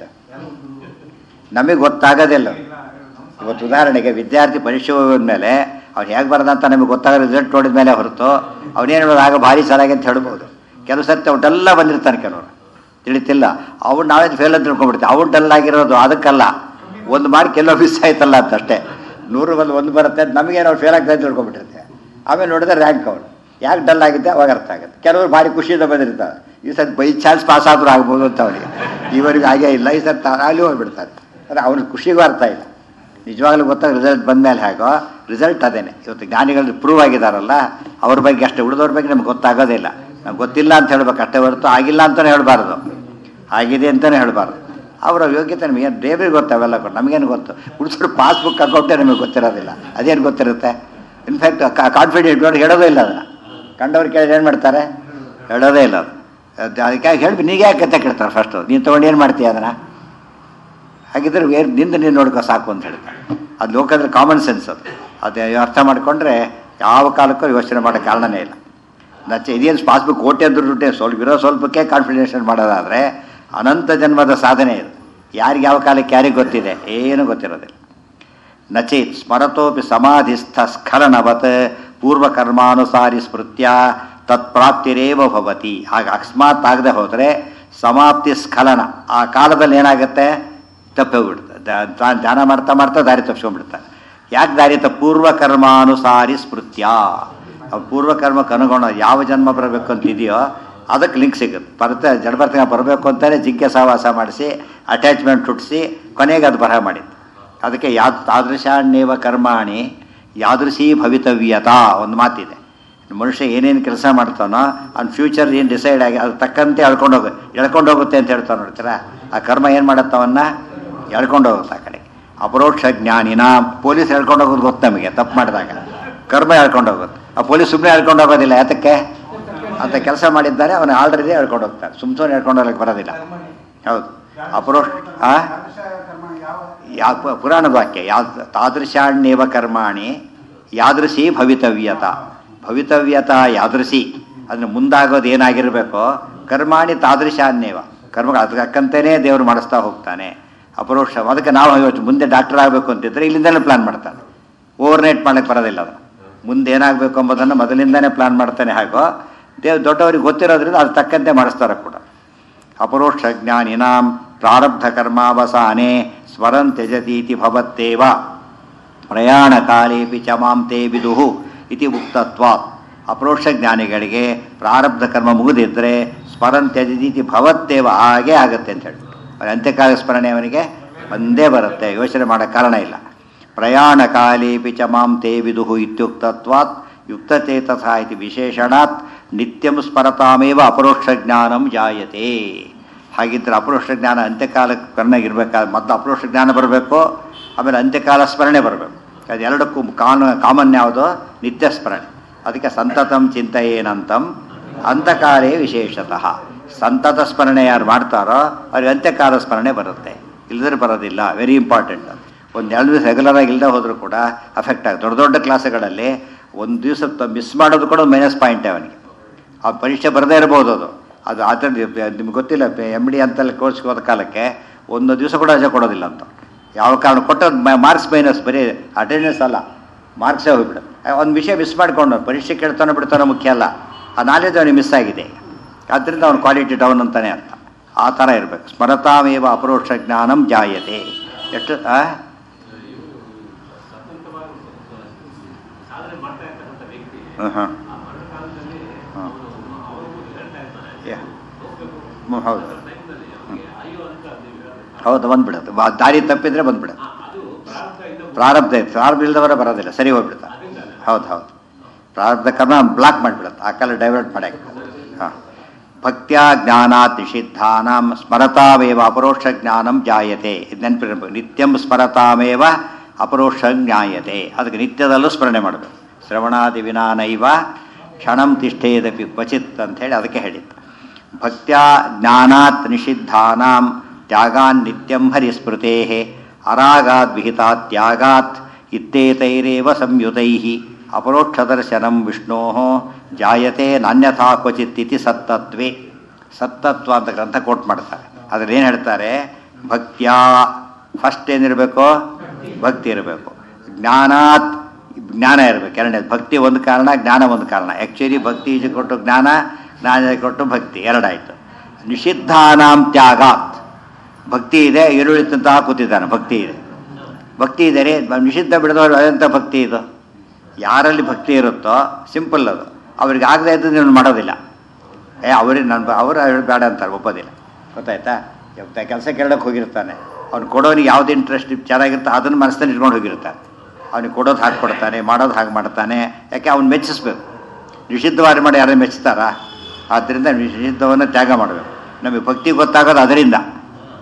Speaker 1: ನಮಗೆ ಗೊತ್ತಾಗೋದಿಲ್ಲ ಇವತ್ತು ಉದಾಹರಣೆಗೆ ವಿದ್ಯಾರ್ಥಿ ಪರೀಕ್ಷೆ ಹೋದ್ಮೇಲೆ ಅವ್ನು ಹೇಗೆ ಬರದಂತ ನಮಗೆ ಗೊತ್ತಾಗೋ ರಿಸಲ್ಟ್ ನೋಡಿದ ಮೇಲೆ ಹೊರತು ಅವನೇನು ಹೇಳೋದು ಆಗ ಭಾರಿ ಚೆನ್ನಾಗಿ ಅಂತ ಹೇಳ್ಬೋದು ಕೆಲವು ಸರ್ತಿ ಅವನ್ನೆಲ್ಲ ಬಂದಿರ್ತಾನೆ ಕೆಲವರು ತಿಳಿತಿಲ್ಲ ಅವ್ನು ನಾವೇ ಫೇಲ್ ಅಂತ ತಿಳ್ಕೊಂಡ್ಬಿಡ್ತೀವಿ ಅವ್ನು ಡಲ್ ಆಗಿರೋದು ಅದಕ್ಕಲ್ಲ ಒಂದು ಮಾಡಿ ಕೆಲವು ಮಿಸ್ ಆಯ್ತಲ್ಲ ಅಂತ ಅಷ್ಟೇ ನೂರು ಬಂದು ಒಂದು ಬರುತ್ತೆ ಅಂತ ನಮಗೇನು ಅವ್ರು ಫೇಲ್ ಆಗ್ತಾ ಅಂತ ತಿಳ್ಕೊಂಡ್ಬಿಟ್ಟಿರ್ತೆ ಆಮೇಲೆ ನೋಡಿದ್ರೆ ರ್ಯಾಂಕ್ ಅವನು ಯಾಕೆ ಡಲ್ ಆಗಿದ್ದೆ ಅವಾಗ ಅರ್ಥ ಆಗುತ್ತೆ ಕೆಲವರು ಭಾರಿ ಖುಷಿಯಿಂದ ಬಂದಿರ್ತಾರೆ ಈ ಸತಿ ಬೈ ಚಾನ್ಸ್ ಪಾಸ್ ಆದರೂ ಆಗ್ಬೋದು ಅಂತ ಅವನಿಗೆ ಇವರಿಗೆ ಹಾಗೇ ಇಲ್ಲ ಈ ಸತಿ ಅಲ್ಲಿ ಹೋಗ್ಬಿಡ್ತಾರೆ ಅಂದರೆ ಅವ್ನಿಗೆ ಖುಷಿಗೂ ಅರ್ಥ ಇಲ್ಲ ನಿಜವಾಗ್ಲೂ ಗೊತ್ತಾಗ ರಿಸಲ್ಟ್ ಬಂದಮೇಲೆ ಹೇಗೋ ರಿಸಲ್ಟ್ ಅದೇನೆ ಇವತ್ತು ಜ್ಞಾನಿಗಳು ಪ್ರೂವ್ ಆಗಿದಾರಲ್ಲ ಅವ್ರ ಬಗ್ಗೆ ಅಷ್ಟೇ ಉಳಿದವ್ರ ಬಗ್ಗೆ ನಮ್ಗೆ ಗೊತ್ತಾಗೋದಿಲ್ಲ ನಮ್ಗೆ ಗೊತ್ತಿಲ್ಲ ಅಂತ ಹೇಳ್ಬೇಕು ಅಷ್ಟೇ ಹೊರತು ಆಗಿಲ್ಲ ಅಂತಲೇ ಹೇಳಬಾರ್ದು ಆಗಿದೆ ಅಂತಲೇ ಹೇಳಬಾರ್ದು ಅವರ ಯೋಗ್ಯತೆ ನಮಗೆ ದೇವರಿಗೆ ಗೊತ್ತು ಅವೆಲ್ಲ ಗೊತ್ತು ನಮಗೇನು ಗೊತ್ತು ಹುಡುಸರು ಪಾಸ್ಬುಕ್ ಅಕೌಂಟೇ ನಮಗೆ ಗೊತ್ತಿರೋದಿಲ್ಲ ಅದೇನು ಗೊತ್ತಿರುತ್ತೆ ಇನ್ಫ್ಯಾಕ್ಟ್ ಕಾನ್ಫಿಡೆಂಟ್ ನೋಡಿ ಹೇಳೋದೇ ಇಲ್ಲ ಅದನ್ನು ಕಂಡವ್ರು ಕೇಳಿದ್ರೆ ಏನು ಮಾಡ್ತಾರೆ ಹೇಳೋದೇ ಇಲ್ಲ ಅದು ಅದು ಅದಕ್ಕೆ ಹೇಳಿ ನೀಗೆ ಯಾಕೆ ಕತೆ ಕೇಳ್ತಾರೆ ಫಸ್ಟು ನೀನು ತೊಗೊಂಡು ಏನು ಮಾಡ್ತೀಯ ಅದನ್ನು ಹಾಗಿದ್ರೆ ಬೇರೆ ನಿಂದ ನೀನು ನೋಡ್ಕೋ ಸಾಕು ಅಂತ ಹೇಳ್ತಾರೆ ಅದು ಲೋಕದಲ್ಲಿ ಕಾಮನ್ ಸೆನ್ಸ್ ಅದು ಅದು ಅರ್ಥ ಮಾಡಿಕೊಂಡ್ರೆ ಯಾವ ಕಾಲಕ್ಕೂ ಯೋಚನೆ ಮಾಡೋ ಕಾರಣನೇ ಇಲ್ಲ ನಚ್ಚ ಇದೇನು ಪಾಸ್ಬುಕ್ ಕೋಟೆ ಅಂದ್ರೂ ದುಡ್ಡೇ ಸ್ವಲ್ಪ ಇರೋ ಸ್ವಲ್ಪಕ್ಕೆ ಕಾನ್ಫಿಡೆನ್ಷನ್ ಮಾಡೋದಾದರೆ ಅನಂತ ಜನ್ಮದ ಸಾಧನೆ ಇದು ಯಾರಿಗೆ ಯಾವ ಕಾಲಕ್ಕೆ ಯಾರಿಗೆ ಗೊತ್ತಿದೆ ಏನೂ ಗೊತ್ತಿರೋದಿಲ್ಲ ನಚೇತ್ ಸ್ಮರತೋಪಿ ಸಮಾಧಿಸ್ಥ ಸ್ಖಲನವತ್ ಪೂರ್ವಕರ್ಮಾನುಸಾರಿ ಸ್ಮೃತ್ಯ ತತ್ಪ್ರಾಪ್ತಿರೇವ ಭವತಿ ಆಗ ಅಕಸ್ಮಾತ್ ಆಗದೆ ಹೋದರೆ ಸಮಾಪ್ತಿ ಸ್ಖಲನ ಆ ಕಾಲದಲ್ಲಿ ಏನಾಗುತ್ತೆ ತಪ್ಪೋಗ್ಬಿಡುತ್ತೆ ದ- ಧ್ಯಾನ ಮಾಡ್ತಾ ಮಾಡ್ತಾ ದಾರಿ ತಪ್ಪಿಸ್ಕೊಂಡ್ಬಿಡ್ತಾರೆ ಯಾಕೆ ದಾರಿ ತಪ್ಪು ಪೂರ್ವಕರ್ಮಾನುಸಾರಿ ಸ್ಮೃತ್ಯ ಆ ಪೂರ್ವಕರ್ಮಕ್ಕೆ ಅನುಗುಣ ಯಾವ ಜನ್ಮ ಬರಬೇಕು ಅಂತ ಇದೆಯೋ ಅದಕ್ಕೆ ಲಿಂಕ್ ಸಿಗುತ್ತೆ ಬರ್ತಾ ಜಡಬರ್ತಿಗೆ ಬರಬೇಕು ಅಂತಾನೆ ಜಿಂಕೆ ಸಹವಾಸ ಮಾಡಿಸಿ ಅಟ್ಯಾಚ್ಮೆಂಟ್ ಹುಟ್ಟಿಸಿ ಕೊನೆಗೆ ಅದು ಬರಹ ಮಾಡಿದ್ದು ಅದಕ್ಕೆ ಯಾ ತಾದೃಶಾಣ್ಯವ ಕರ್ಮಾಣಿ ಯಾದೃಶೀ ಭವಿತವ್ಯತಾ ಒಂದು ಮಾತಿದೆ ಮನುಷ್ಯ ಏನೇನು ಕೆಲಸ ಮಾಡ್ತಾನೋ ಅವ್ನ ಫ್ಯೂಚರ್ ಏನು ಡಿಸೈಡ್ ಆಗಿ ಅದು ತಕ್ಕಂತೆ ಎಳ್ಕೊಂಡು ಹೋಗ ಎಳ್ಕೊಂಡು ಹೋಗುತ್ತೆ ಅಂತ ಹೇಳ್ತಾನೆ ನೋಡ್ತೀರಾ ಆ ಕರ್ಮ ಏನು ಮಾಡತ್ತವನ್ನ ಎಳ್ಕೊಂಡು ಹೋಗುತ್ತೆ ಆ ಕಡೆ ಅಪರೋಕ್ಷ ಜ್ಞಾನಿನ ಪೊಲೀಸ್ ಎಳ್ಕೊಂಡು ಹೋಗೋದು ಗೊತ್ತು ನಮಗೆ ತಪ್ಪು ಮಾಡಿದಾಗ ಕರ್ಮ ಎಳ್ಕೊಂಡು ಹೋಗುತ್ತೆ ಆ ಪೊಲೀಸ್ ಸುಮ್ಮನೆ ಎಳ್ಕೊಂಡು ಹೋಗೋದಿಲ್ಲ ಯಾತಕ್ಕೆ ಅಂತ ಕೆಲಸ ಮಾಡಿದ್ದಾರೆ ಅವನು ಆಲ್ರೆಡಿ ಎಳ್ಕೊಂಡು ಹೋಗ್ತಾರೆ ಸುಮ್ ಸುಮ್ಮನೆ ಎಳ್ಕೊಂಡು ಹೋಗಕ್ಕೆ ಬರೋದಿಲ್ಲ ಹೌದು ಅಪರೋಕ್ಷ ಆ
Speaker 2: ಯಾದೃಶ ಕರ್ಮ ಯಾವ
Speaker 1: ಯಾವ ಪು- ಪುರಾಣದ ವಾಕ್ಯ ಯಾ ತಾದೃಶಾಣ್ಯವ ಕರ್ಮಾಣಿ ಯಾದೃಶಿ ಭವಿತವ್ಯತ ಭವಿತವ್ಯತ ಯಾದೃಶಿ ಅದನ್ನು ಮುಂದಾಗೋದು ಏನಾಗಿರಬೇಕೋ ಕರ್ಮಾಣಿ ತಾದೃಶಾನ್ಯವ ಕರ್ಮ ಅದಕ್ಕೆ ಅಕ್ಕಂತೇನೆ ದೇವರು ಮಾಡಿಸ್ತಾ ಹೋಗ್ತಾನೆ ಅಪರೋಕ್ಷ ಅದಕ್ಕೆ ನಾವು ಯೋಚನೆ ಮುಂದೆ ಡಾಕ್ಟರ್ ಆಗಬೇಕು ಅಂತಿದ್ರೆ ಇಲ್ಲಿಂದಲೇ ಪ್ಲಾನ್ ಮಾಡ್ತಾನೆ ಓವರ್ ನೈಟ್ ಮಾಡಕ್ಕೆ ಬರೋದಿಲ್ಲ ಅದು ಮುಂದೆ ಏನಾಗಬೇಕು ಎಂಬುದನ್ನು ಮೊದಲಿಂದನೇ ಪ್ಲಾನ್ ಮಾಡ್ತಾನೆ ಹಾಗೋ ದೇವ್ ದೊಡ್ಡವರಿಗೆ ಗೊತ್ತಿರೋದ್ರಿಂದ ಅದು ತಕ್ಕಂತೆ ಮಾಡಿಸ್ತಾರೆ ಕೂಡ ಅಪರೋಕ್ಷ ಜ್ಞಾನಿನಾಂ ಪ್ರಾರಬ್ಧ ಕರ್ಮಾವಸಾನೆ ಸ್ವರಂ ತ್ಯಜತೀತಿ ಭವತ್ತೇವ ಪ್ರಯಾಣ ಕಾಲೇಪಿ ಚ ಮಾಂ ತೇ ವಿದುಹು ಇತಿ ಉಕ್ತತ್ವಾತ್ ಅಪರೋಕ್ಷ ಜ್ಞಾನಿಗಳಿಗೆ ಪ್ರಾರಬ್ಧ ಕರ್ಮ ಮುಗಿದಿದ್ರೆ ಸ್ಮರನ್ ತ್ಯಜತೀತಿ ಭವತ್ತೇವ ಹಾಗೇ ಆಗುತ್ತೆ ಅಂತ ಹೇಳಿ ಅವನ ಅಂತ್ಯಕಾಲ ಸ್ಮರಣೆ ಅವನಿಗೆ ಒಂದೇ ಬರುತ್ತೆ ಯೋಚನೆ ಮಾಡೋ ಕಾರಣ ಇಲ್ಲ ಪ್ರಯಾಣ ಕಾಲೇಪಿ ಚ ಮಾಂ ತೇ ವಿದುಹು ಇತ್ಯುಕ್ತತ್ವಾತ್ ಯುಕ್ತಚೇತಸ ಇತಿ ವಿಶೇಷಣಾತ್ ನಿತ್ಯಂ ಸ್ಮರತಾಮೇವ ಅಪರೋಕ್ಷ ಜ್ಞಾನಂ ಜಾಯತೆ ಹಾಗಿದ್ರೆ ಅಪರೋಕ್ಷ ಜ್ಞಾನ ಅಂತ್ಯಕಾಲಕ್ಕೆ ಕರ್ನಾಗಿರ್ಬೇಕಾದ್ರೆ ಮೊದಲು ಅಪರೋಕ್ಷ ಜ್ಞಾನ ಬರಬೇಕು ಆಮೇಲೆ ಅಂತ್ಯಕಾಲ ಸ್ಮರಣೆ ಬರಬೇಕು ಅದು ಎರಡಕ್ಕೂ ಕಾನ ಕಾಮನ್ ಯಾವುದು ನಿತ್ಯ ಸ್ಮರಣೆ ಅದಕ್ಕೆ ಸಂತತಂ ಚಿಂತೆಯೇನಂತಂ ಅಂತಕಾಲೇ ವಿಶೇಷತಃ ಸಂತತ ಸ್ಮರಣೆ ಯಾರು ಮಾಡ್ತಾರೋ ಅವ್ರಿಗೆ ಅಂತ್ಯಕಾಲ ಸ್ಮರಣೆ ಬರುತ್ತೆ ಇಲ್ಲದ್ರೆ ಬರೋದಿಲ್ಲ ವೆರಿ ಇಂಪಾರ್ಟೆಂಟ್ ಒಂದು ಎರಡು ದಿವಸ ರೆಗ್ಯುಲರ್ ಆಗಿ ಇಲ್ಲದೆ ಹೋದರೂ ಕೂಡ ಅಫೆಕ್ಟ್ ಆಗುತ್ತೆ ದೊಡ್ಡ ದೊಡ್ಡ ಕ್ಲಾಸ್ಗಳಲ್ಲಿ ಒಂದು ದಿವಸ ಮಿಸ್ ಮಾಡೋದು ಕೂಡ ಮೈನಸ್ ಪಾಯಿಂಟ್ ಅವನಿಗೆ ಆ ಪರೀಕ್ಷೆ ಬರದೇ ಇರ್ಬೋದು ಅದು ಅದು ಆ ಥರ ನಿಮ್ಗೆ ಗೊತ್ತಿಲ್ಲ ಎಮ್ ಡಿ ಅಂತೆಲ್ಲ ಕೋರ್ಸ್ಗೆ ಹೋದ ಕಾಲಕ್ಕೆ ಒಂದು ದಿವಸ ಕೂಡ ರಜೆ ಕೊಡೋದಿಲ್ಲ ಅಂತ ಯಾವ ಕಾರಣ ಕೊಟ್ಟದ್ದು ಮಾರ್ಕ್ಸ್ ಮೈನಸ್ ಬರೀ ಅಟೆಂಡೆನ್ಸ್ ಅಲ್ಲ ಮಾರ್ಕ್ಸೇ ಹೋಗ್ಬಿಡುತ್ತೆ ಒಂದು ವಿಷಯ ಮಿಸ್ ಮಾಡ್ಕೊಂಡು ಪರೀಕ್ಷೆ ಕೇಳ್ತಾನೋ ಬಿಡ್ತಾನೋ ಮುಖ್ಯ ಅಲ್ಲ ಆ ನಾಲೆಜ್ ಅವನಿಗೆ ಮಿಸ್ ಆಗಿದೆ ಆದ್ದರಿಂದ ಅವನ ಕ್ವಾಲಿಟಿ ಡೌನ್ ಅಂತಾನೆ ಅರ್ಥ ಆ ಥರ ಇರಬೇಕು ಸ್ಮರತಾಮೇವ ಅಪರೋಕ್ಷ ಜ್ಞಾನಂ ಜಾಯತೆ ಎಷ್ಟು ಆ?
Speaker 3: ಸಾಧನೆ ಮಾಡ್ತಾ ಇರ್ತಕ್ಕಂಥ ವ್ಯಕ್ತಿ
Speaker 1: ಹ್ಮ್, ಹ್ಮ್.
Speaker 3: ಆ ಮರಣ ಕಾಲದಲ್ಲಿ
Speaker 1: ಹ್ಮ್.
Speaker 3: ಅವನು ಅವರು ಹೇಳ್ತಾ ಇರ್ತಾನೆ
Speaker 1: ಯಾ.
Speaker 3: ಹೋಗ್ಬೇಕು
Speaker 1: ಹ್ಮ್, ಹೌದು
Speaker 3: ಟೈಮ್ನಲ್ಲಿ ಅವನಿಗೆ ಅಯ್ಯೋ ಅಂತ ನೀವು ಹೇಳೋದು.
Speaker 1: ಹೌದು ಬಂದ್ಬಿಡುತ್ತೆ ಬಾ- ದಾರಿ ತಪ್ಪಿದ್ರೆ ಬಂದ್ಬಿಡುತ್ತೆ
Speaker 3: ಆ, ಅದು ಪ್ರಾರಂಭ ಇಂದ
Speaker 1: ಪ್ರಾರಬ್ಧ ಇದೆ ಪ್ರಾರಬ್ಧ ಇಲ್ದವರ ಬರೋದಿಲ್ಲ ಸರಿ ಹೋಗ್ಬಿಡ್ತಾರೆ ಹೌದು ಹೌದು ಪ್ರಾರಬ್ಧ ಕರ್ಮ ಬ್ಲಾಕ್ ಮಾಡಿಬಿಡುತ್ತೆ ಆ ಕಾಲ ಡೈವರ್ಟ್ ಮಾಡಕ್ಕೆ ಹಾಂ ಭಕ್ತ್ಯಾ ಜ್ಞಾನಾತ್ ನಿಷಿದ್ಧಾನಾಂ ಸ್ಮರತಾವೇವ ಅಪರೋಕ್ಷ ಜ್ಞಾನಂ ಜಾಯತೆ ಇದು ನೆನಪಿರಬೇಕು ನಿತ್ಯಂ ಸ್ಮರತಾಮೇವ ಅಪರೋಕ್ಷ ಜ್ಞಾಯತೆ ಅದಕ್ಕೆ ನಿತ್ಯದಲ್ಲೂ ಸ್ಮರಣೆ ಮಾಡಬೇಕು ಶ್ರವಣಾದಿ ವಿನಾನೈವ ಕ್ಷಣಂ ತಿಷ್ಠೇದಪಿ ಕ್ವಚಿತ್ ಅಂಥೇಳಿ ಅದಕ್ಕೆ ಹೇಳಿತ್ತು ಭಕ್ತ್ಯಾ ಜ್ಞಾನಾತ್ ನಿಷಿದ್ಧಾನಾಂ ತ್ಯಾಗಾನ್ ನಿತ್ಯಂ ಹರಿಸ್ಮೃತೆ ಅರಾಗಾದ್ ವಿಹಿತಾತ್ ತ್ಯಾಗಾತ್ ಇತ್ತೇತೈರೇವ ಸಂಯುತೈ ಅಪರೋಕ್ಷದರ್ಶನಂ ವಿಷ್ಣೋ ಜಾಯತೆ ನಾನ್ಯಥಾ ಕ್ವಚಿತ್ ಇತಿ ಸತ್ತತ್ವೇ ಸತ್ತತ್ವ ಅಂತ ಗ್ರಂಥ ಕೋಟ್ ಮಾಡ್ತಾರೆ ಅದ್ರಲ್ಲಿ ಏನು ಹೇಳ್ತಾರೆ ಭಕ್ತ್ಯಾ ಫಸ್ಟ್ ಏನಿರಬೇಕು ಭಕ್ತಿ ಇರಬೇಕು ಜ್ಞಾನಾತ್ ಜ್ಞಾನ ಇರಬೇಕು ಎರಡನೇದು ಭಕ್ತಿ ಒಂದು ಕಾರಣ ಜ್ಞಾನ ಒಂದು ಕಾರಣ ಆ್ಯಕ್ಚುಲಿ ಭಕ್ತಿ ಈಜು ಕೊಟ್ಟು ಜ್ಞಾನ ಜ್ಞಾನ ಕೊಟ್ಟು ಭಕ್ತಿ ಎರಡಾಯಿತು ನಿಷಿದ್ಧಾನಾಂ ತ್ಯಾಗಾತ್ ಭಕ್ತಿ ಇದೆ ಈರುಳ್ಳಿತಂತ ಕೂತಿದ್ದಾನೆ ಭಕ್ತಿ ಇದೆ ಭಕ್ತಿ ಇದೆ ರೀ ನಿಷಿದ್ಧ ಬಿಡದವರು ಅದಂಥ ಭಕ್ತಿ ಇದು ಯಾರಲ್ಲಿ ಭಕ್ತಿ ಇರುತ್ತೋ ಸಿಂಪಲ್ ಅದು ಅವ್ರಿಗೆ ಆಗದೆ ಇದ್ದು ನೀವು ಮಾಡೋದಿಲ್ಲ ಏ ಅವ್ರಿಗೆ ನಾನು ಅವರು ಬೇಡ ಅಂತಾರೆ ಒಪ್ಪೋದಿಲ್ಲ ಗೊತ್ತಾಯ್ತಾ ಕೆಲಸ ಕೇಳೋಕೆ ಹೋಗಿರ್ತಾನೆ ಅವ್ನು ಕೊಡೋನಿಗೆ ಯಾವ್ದು ಇಂಟ್ರೆಸ್ಟ್ ಚೆನ್ನಾಗಿರುತ್ತೆ ಅದನ್ನು ಮನಸ್ಸಲ್ಲಿ ಇಟ್ಕೊಂಡು ಹೋಗಿರ್ತಾನೆ ಅವ್ನಿಗೆ ಕೊಡೋದು ಹಾಗೆ ಕೊಡ್ತಾನೆ ಮಾಡೋದು ಹಾಗೆ ಮಾಡ್ತಾನೆ ಯಾಕೆ ಅವ್ನು ಮೆಚ್ಚಿಸ್ಬೇಕು ನಿಷಿದ್ಧವಾದ ಮಾಡಿ ಯಾರೇ ಮೆಚ್ತಾರಾ ಆದ್ದರಿಂದ ನಿಷಿದ್ಧವನ್ನು ತ್ಯಾಗ ಮಾಡಬೇಕು ನಮಗೆ ಭಕ್ತಿ ಗೊತ್ತಾಗೋದು ಅದರಿಂದ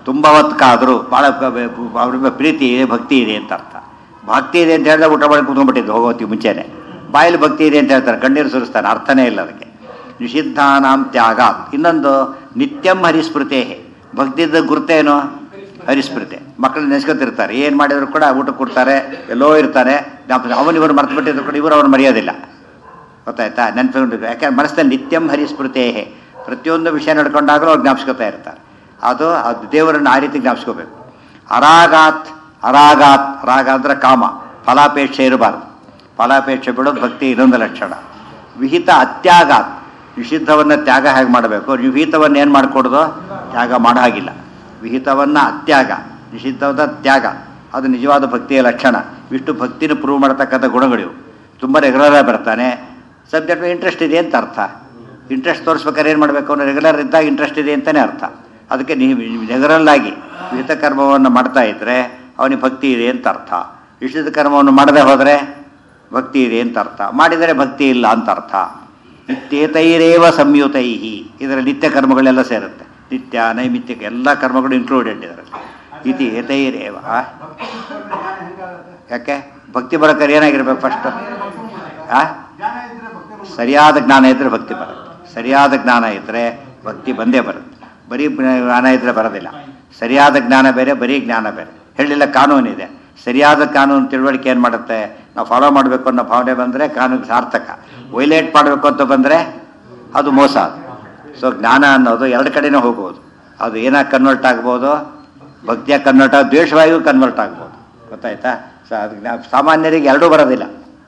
Speaker 1: ತುಂಬ ಹೊತ್ಕಾದರೂ ಭಾಳ ಅವ್ರ ಮೇಲೆ ಪ್ರೀತಿ ಇದೆ ಭಕ್ತಿ ಇದೆ ಅಂತ ಅರ್ಥ ಭಕ್ತಿ ಇದೆ ಅಂತ ಹೇಳಿದ್ರೆ ಊಟ ಮಾಡಿ ಕುತ್ಕೊಂಡ್ಬಿಟ್ಟಿದ್ದು ಹೋಗೋತಿ ಮುಂಚೆನೆ ಬಾಯಲ್ಲಿ ಭಕ್ತಿ ಇದೆ ಅಂತ ಹೇಳ್ತಾರೆ ಕಣ್ಣೀರು ಸುರಿಸ್ತಾನೆ ಅರ್ಥನೇ ಇಲ್ಲ ಅದಕ್ಕೆ ನಿಷಿದ್ಧಾನಾಂ ತ್ಯಾಗ ಇನ್ನೊಂದು ನಿತ್ಯಂ ಹರಿಸ್ಮೃತೆ ಭಕ್ತಿದ ಗುರ್ತೇನು ಹರಿಸ್ಮೃತೆ ಮಕ್ಕಳು ನೆನೆಸ್ಕೊತಿರ್ತಾರೆ ಏನು ಮಾಡಿದ್ರು ಕೂಡ ಊಟ ಕೊಡ್ತಾರೆ ಎಲ್ಲೋ ಇರ್ತಾರೆ ಅವನು ಇವರು ಮರ್ತು ಬಿಟ್ಟಿದ್ರು ಕೂಡ ಇವರು ಅವ್ರು ಮರೆಯೋದಿಲ್ಲ ಗೊತ್ತಾಯ್ತಾ ನೆನಪು ಯಾಕಂದ್ರೆ ಮನಸ್ಸಲ್ಲಿ ನಿತ್ಯಂ ಹರಿಸ್ಮೃತೆ ಪ್ರತಿಯೊಂದು ವಿಷಯ ನಡ್ಕೊಂಡಾಗಲೂ ಅವ್ರು ಜ್ಞಾಪಿಸ್ಕೊತಾ ಇರ್ತಾರೆ ಅದು ಅದು ದೇವರನ್ನು ಆ ರೀತಿ ಜ್ಞಾಪಿಸ್ಕೋಬೇಕು ಅರಾಗಾತ್ ಅರಾಗಾತ್ ರಾಗ ಅಂದ್ರೆ ಕಾಮ ಫಲಾಪೇಕ್ಷೆ ಇರಬಾರ್ದು ಫಲಾಪೇಕ್ಷೆ ಬಿಡೋದು ಭಕ್ತಿ ಇನ್ನೊಂದು ಲಕ್ಷಣ ವಿಹಿತ ಅತ್ಯಾಗಾತ್ ನಿಷಿದ್ಧವನ್ನು ತ್ಯಾಗ ಹೇಗೆ ಮಾಡಬೇಕು ವಿಹಿತವನ್ನು ಏನು ಮಾಡಿಕೊಡೋದು ತ್ಯಾಗ ಮಾಡೋ ಹಾಗಿಲ್ಲ ವಿಹಿತವನ್ನು ಅತ್ಯಾಗ ನಿಷಿದ್ಧವಾದ ತ್ಯಾಗ ಅದು ನಿಜವಾದ ಭಕ್ತಿಯ ಲಕ್ಷಣ ಇಷ್ಟು ಭಕ್ತಿನ ಪ್ರೂವ್ ಮಾಡತಕ್ಕಂಥ ಗುಣಗಳಿವು ತುಂಬ ರೆಗ್ಯುಲರ್ ಬರ್ತಾನೆ ಸಬ್ಜೆಕ್ಟ್ ಇಂಟ್ರೆಸ್ಟ್ ಇದೆ ಅಂತ ಅರ್ಥ ಇಂಟ್ರೆಸ್ಟ್ ತೋರಿಸ್ಬೇಕಾದ್ರೆ ಏನು ಮಾಡಬೇಕು ಅವನು ರೆಗ್ಯುಲರ್ ಇದ್ದಾಗ ಇಂಟ್ರೆಸ್ಟ್ ಇದೆ ಅಂತಲೇ ಅರ್ಥ ಅದಕ್ಕೆ ನೀವು ರೆಗ್ಯುಲರ್ ಆಗಿ ವಿಹಿತ ಕರ್ಮವನ್ನು ಮಾಡ್ತಾ ಇದ್ದರೆ ಅವನಿಗೆ ಭಕ್ತಿ ಇದೆ ಅಂತ ಅರ್ಥ ನಿಷಿದ್ಧ ಕರ್ಮವನ್ನು ಮಾಡದೆ ಹೋದರೆ ಭಕ್ತಿ ಇದೆ ಅಂತ ಅರ್ಥ ಮಾಡಿದರೆ ಭಕ್ತಿ ಇಲ್ಲ ಅಂತ ಅರ್ಥ ನಿತ್ಯೇತೈರೇವ ಸಂಯುತೈ ಇದರ ನಿತ್ಯ ಕರ್ಮಗಳೆಲ್ಲ ಸೇರುತ್ತೆ ನಿತ್ಯ ನೈಮಿತ್ಯಕ ಎಲ್ಲ ಕರ್ಮಗಳು ಇನ್ಕ್ಲೂಡೆಡ್ ಇದರಲ್ಲಿ ಇತಿ ಏತೈರೇವ ಆ?
Speaker 2: ಜ್ಞಾನ ಹೆಂಗಾಗುತ್ತೆ
Speaker 1: ಯಾಕೆ ಭಕ್ತಿ ಬರೋಕ್ಕಾರೆ ಏನಾಗಿರ್ಬೇಕು ಫಸ್ಟ್ ಆ
Speaker 2: ಜ್ಞಾನ ಇದ್ರೆ ಭಕ್ತಿ ಬರುತ್ತೆ.
Speaker 1: ಸರಿಯಾದ ಜ್ಞಾನ ಇದ್ದರೆ ಭಕ್ತಿ ಬರುತ್ತೆ ಸರಿಯಾದ ಜ್ಞಾನ ಇದ್ದರೆ ಭಕ್ತಿ ಬಂದೇ ಬರುತ್ತೆ ಬರೀ ಜ್ಞಾನ ಇದ್ದರೆ ಬರೋದಿಲ್ಲ ಸರಿಯಾದ ಜ್ಞಾನ ಬೇರೆ ಬರೀ ಜ್ಞಾನ ಬೇರೆ ಹೇಳಿಲ್ಲ ಕಾನೂನಿದೆ ಸರಿಯಾದ ಕಾನೂನು ತಿಳುವಳಿಕೆ ಏನು ಮಾಡುತ್ತೆ ನಾವು ಫಾಲೋ ಮಾಡಬೇಕು ಅನ್ನೋ ಭಾವನೆ ಬಂದರೆ ಕಾನೂನು ಸಾರ್ಥಕ ವೈಲೇಟ್ ಮಾಡಬೇಕು ಅಂತ ಬಂದರೆ ಅದು ಮೋಸ ಅದು ಸೊ ಜ್ಞಾನ ಅನ್ನೋದು ಎರಡು ಕಡೆನೂ ಹೋಗ್ಬೋದು ಅದು ಏನಾಗಿ ಕನ್ವರ್ಟ್ ಆಗ್ಬೋದು ಭಕ್ತಿಯಾಗಿ ಕನ್ವರ್ಟ್ ಆಗ ದ್ವೇಷವಾಗಿಯೂ ಕನ್ವರ್ಟ್ ಆಗ್ಬೋದು ಗೊತ್ತಾಯ್ತಾ ಸೊ ಅದು ಜ್ಞಾ- ಸಾಮಾನ್ಯರಿಗೆ ಎರಡೂ ಬರೋದಿಲ್ಲ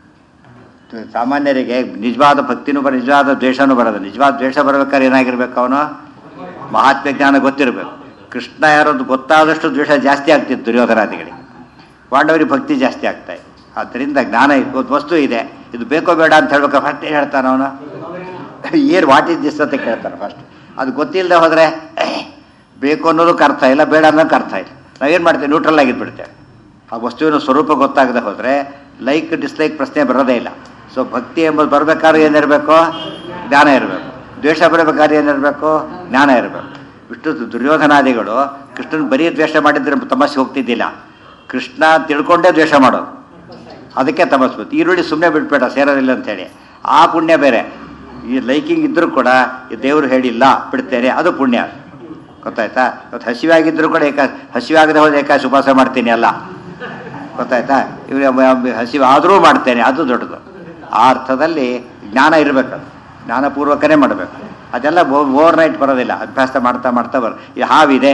Speaker 1: ಸಾಮಾನ್ಯರಿಗೆ ನಿಜವಾದ ಭಕ್ತಿನೂ ಬರ ನಿಜವಾದ ದ್ವೇಷನೂ ಬರೋದು ನಿಜವಾದ ದ್ವೇಷ ಬರ್ಬೇಕಾದ್ರೆ ಏನಾಗಿರ್ಬೇಕು ಅವನು ಮಹಾತ್ಮ ಜ್ಞಾನ ಗೊತ್ತಿರಬೇಕು ಕೃಷ್ಣ ಯಾರದು ಗೊತ್ತಾದಷ್ಟು ದ್ವೇಷ ಜಾಸ್ತಿ ಆಗ್ತಿತ್ತು ದುರ್ಯೋಧನಾದಿಗಳಿಗೆ ಪಾಂಡವರಿಗೆ ಭಕ್ತಿ ಜಾಸ್ತಿ ಆಗ್ತಾ ಇದೆ ಆದ್ದರಿಂದ ಜ್ಞಾನ ಇದೆ ಒಂದು ವಸ್ತು ಇದೆ ಇದು ಬೇಕೋ ಬೇಡ ಅಂತ ಹೇಳ್ಬೇಕು ಫಸ್ಟ್ ಏನು ಹೇಳ್ತಾನೆ ಅವನು ಏನು ವಾಟ್ ಇಸ್ ದಿಸ್ ಅಂತ ಕೇಳ್ತಾನೆ ಫಸ್ಟ್ ಅದು ಗೊತ್ತಿಲ್ಲದೆ ಹೋದರೆ ಬೇಕು ಅನ್ನೋದಕ್ಕೆ ಅರ್ಥ ಇಲ್ಲ ಬೇಡ ಅನ್ನೋಕ್ಕೆ ಅರ್ಥ ಇಲ್ಲ ನಾವೇನು ಮಾಡ್ತೇವೆ ನ್ಯೂಟ್ರಲ್ ಆಗಿದ್ಬಿಡ್ತೇವೆ ಆ ವಸ್ತುವಿನ ಸ್ವರೂಪ ಗೊತ್ತಾಗದೆ ಹೋದರೆ ಲೈಕ್ ಡಿಸ್ಲೈಕ್ ಪ್ರಶ್ನೆ ಬರೋದೇ ಇಲ್ಲ ಸೊ ಭಕ್ತಿ ಎಂಬುದು ಬರಬೇಕಾದ್ರೆ ಏನಿರಬೇಕು ಜ್ಞಾನ ಇರಬೇಕು ದ್ವೇಷ ಬರಬೇಕಾದ್ರೆ ಏನಿರಬೇಕು ಜ್ಞಾನ ಇರಬೇಕು ಇಷ್ಟು ದುರ್ಯೋಧನಾದಿಗಳು ಕೃಷ್ಣನ ಬರೀ ದ್ವೇಷ ಮಾಡಿದ್ರೆ ತಮಸ್ಸೆ ಹೋಗ್ತಿದ್ದಿಲ್ಲ ಕೃಷ್ಣ ತಿಳ್ಕೊಂಡೇ ದ್ವೇಷ ಮಾಡೋದು ಅದಕ್ಕೆ ತಮಸ್ಸು ಬಂತು ಈರುಳ್ಳಿ ಸುಮ್ಮನೆ ಬಿಟ್ಬೇಡ ಸೇರೋದಿಲ್ಲ ಅಂತೇಳಿ ಆ ಪುಣ್ಯ ಬೇರೆ ಈ ಲೈಕಿಂಗ್ ಇದ್ದರೂ ಕೂಡ ಈ ದೇವರು ಹೇಳಿಲ್ಲ ಬಿಡ್ತೇನೆ ಅದು ಪುಣ್ಯ ಗೊತ್ತಾಯ್ತಾ ಇವತ್ತು ಹಸಿವಾಗಿದ್ದರೂ ಕೂಡ ಏಕ ಹಸಿವಾಗದೆ ಹೋದ ಏಕಾಶ ಉಪವಾಸ ಮಾಡ್ತೀನಿ ಅಲ್ಲ ಗೊತ್ತಾಯ್ತಾ ಇವ್ರು ಹಸಿವು ಆದರೂ ಮಾಡ್ತೇನೆ ಅದು ದೊಡ್ಡದು ಆ ಅರ್ಥದಲ್ಲಿ ಜ್ಞಾನ ಇರಬೇಕು ಜ್ಞಾನಪೂರ್ವಕನೇ ಮಾಡಬೇಕು ಅದೆಲ್ಲ ಓವರ್ ನೈಟ್ ಬರೋದಿಲ್ಲ ಅಭ್ಯಾಸ ಮಾಡ್ತಾ ಮಾಡ್ತಾ ಬರೋ ಈ ಹಾವಿದೆ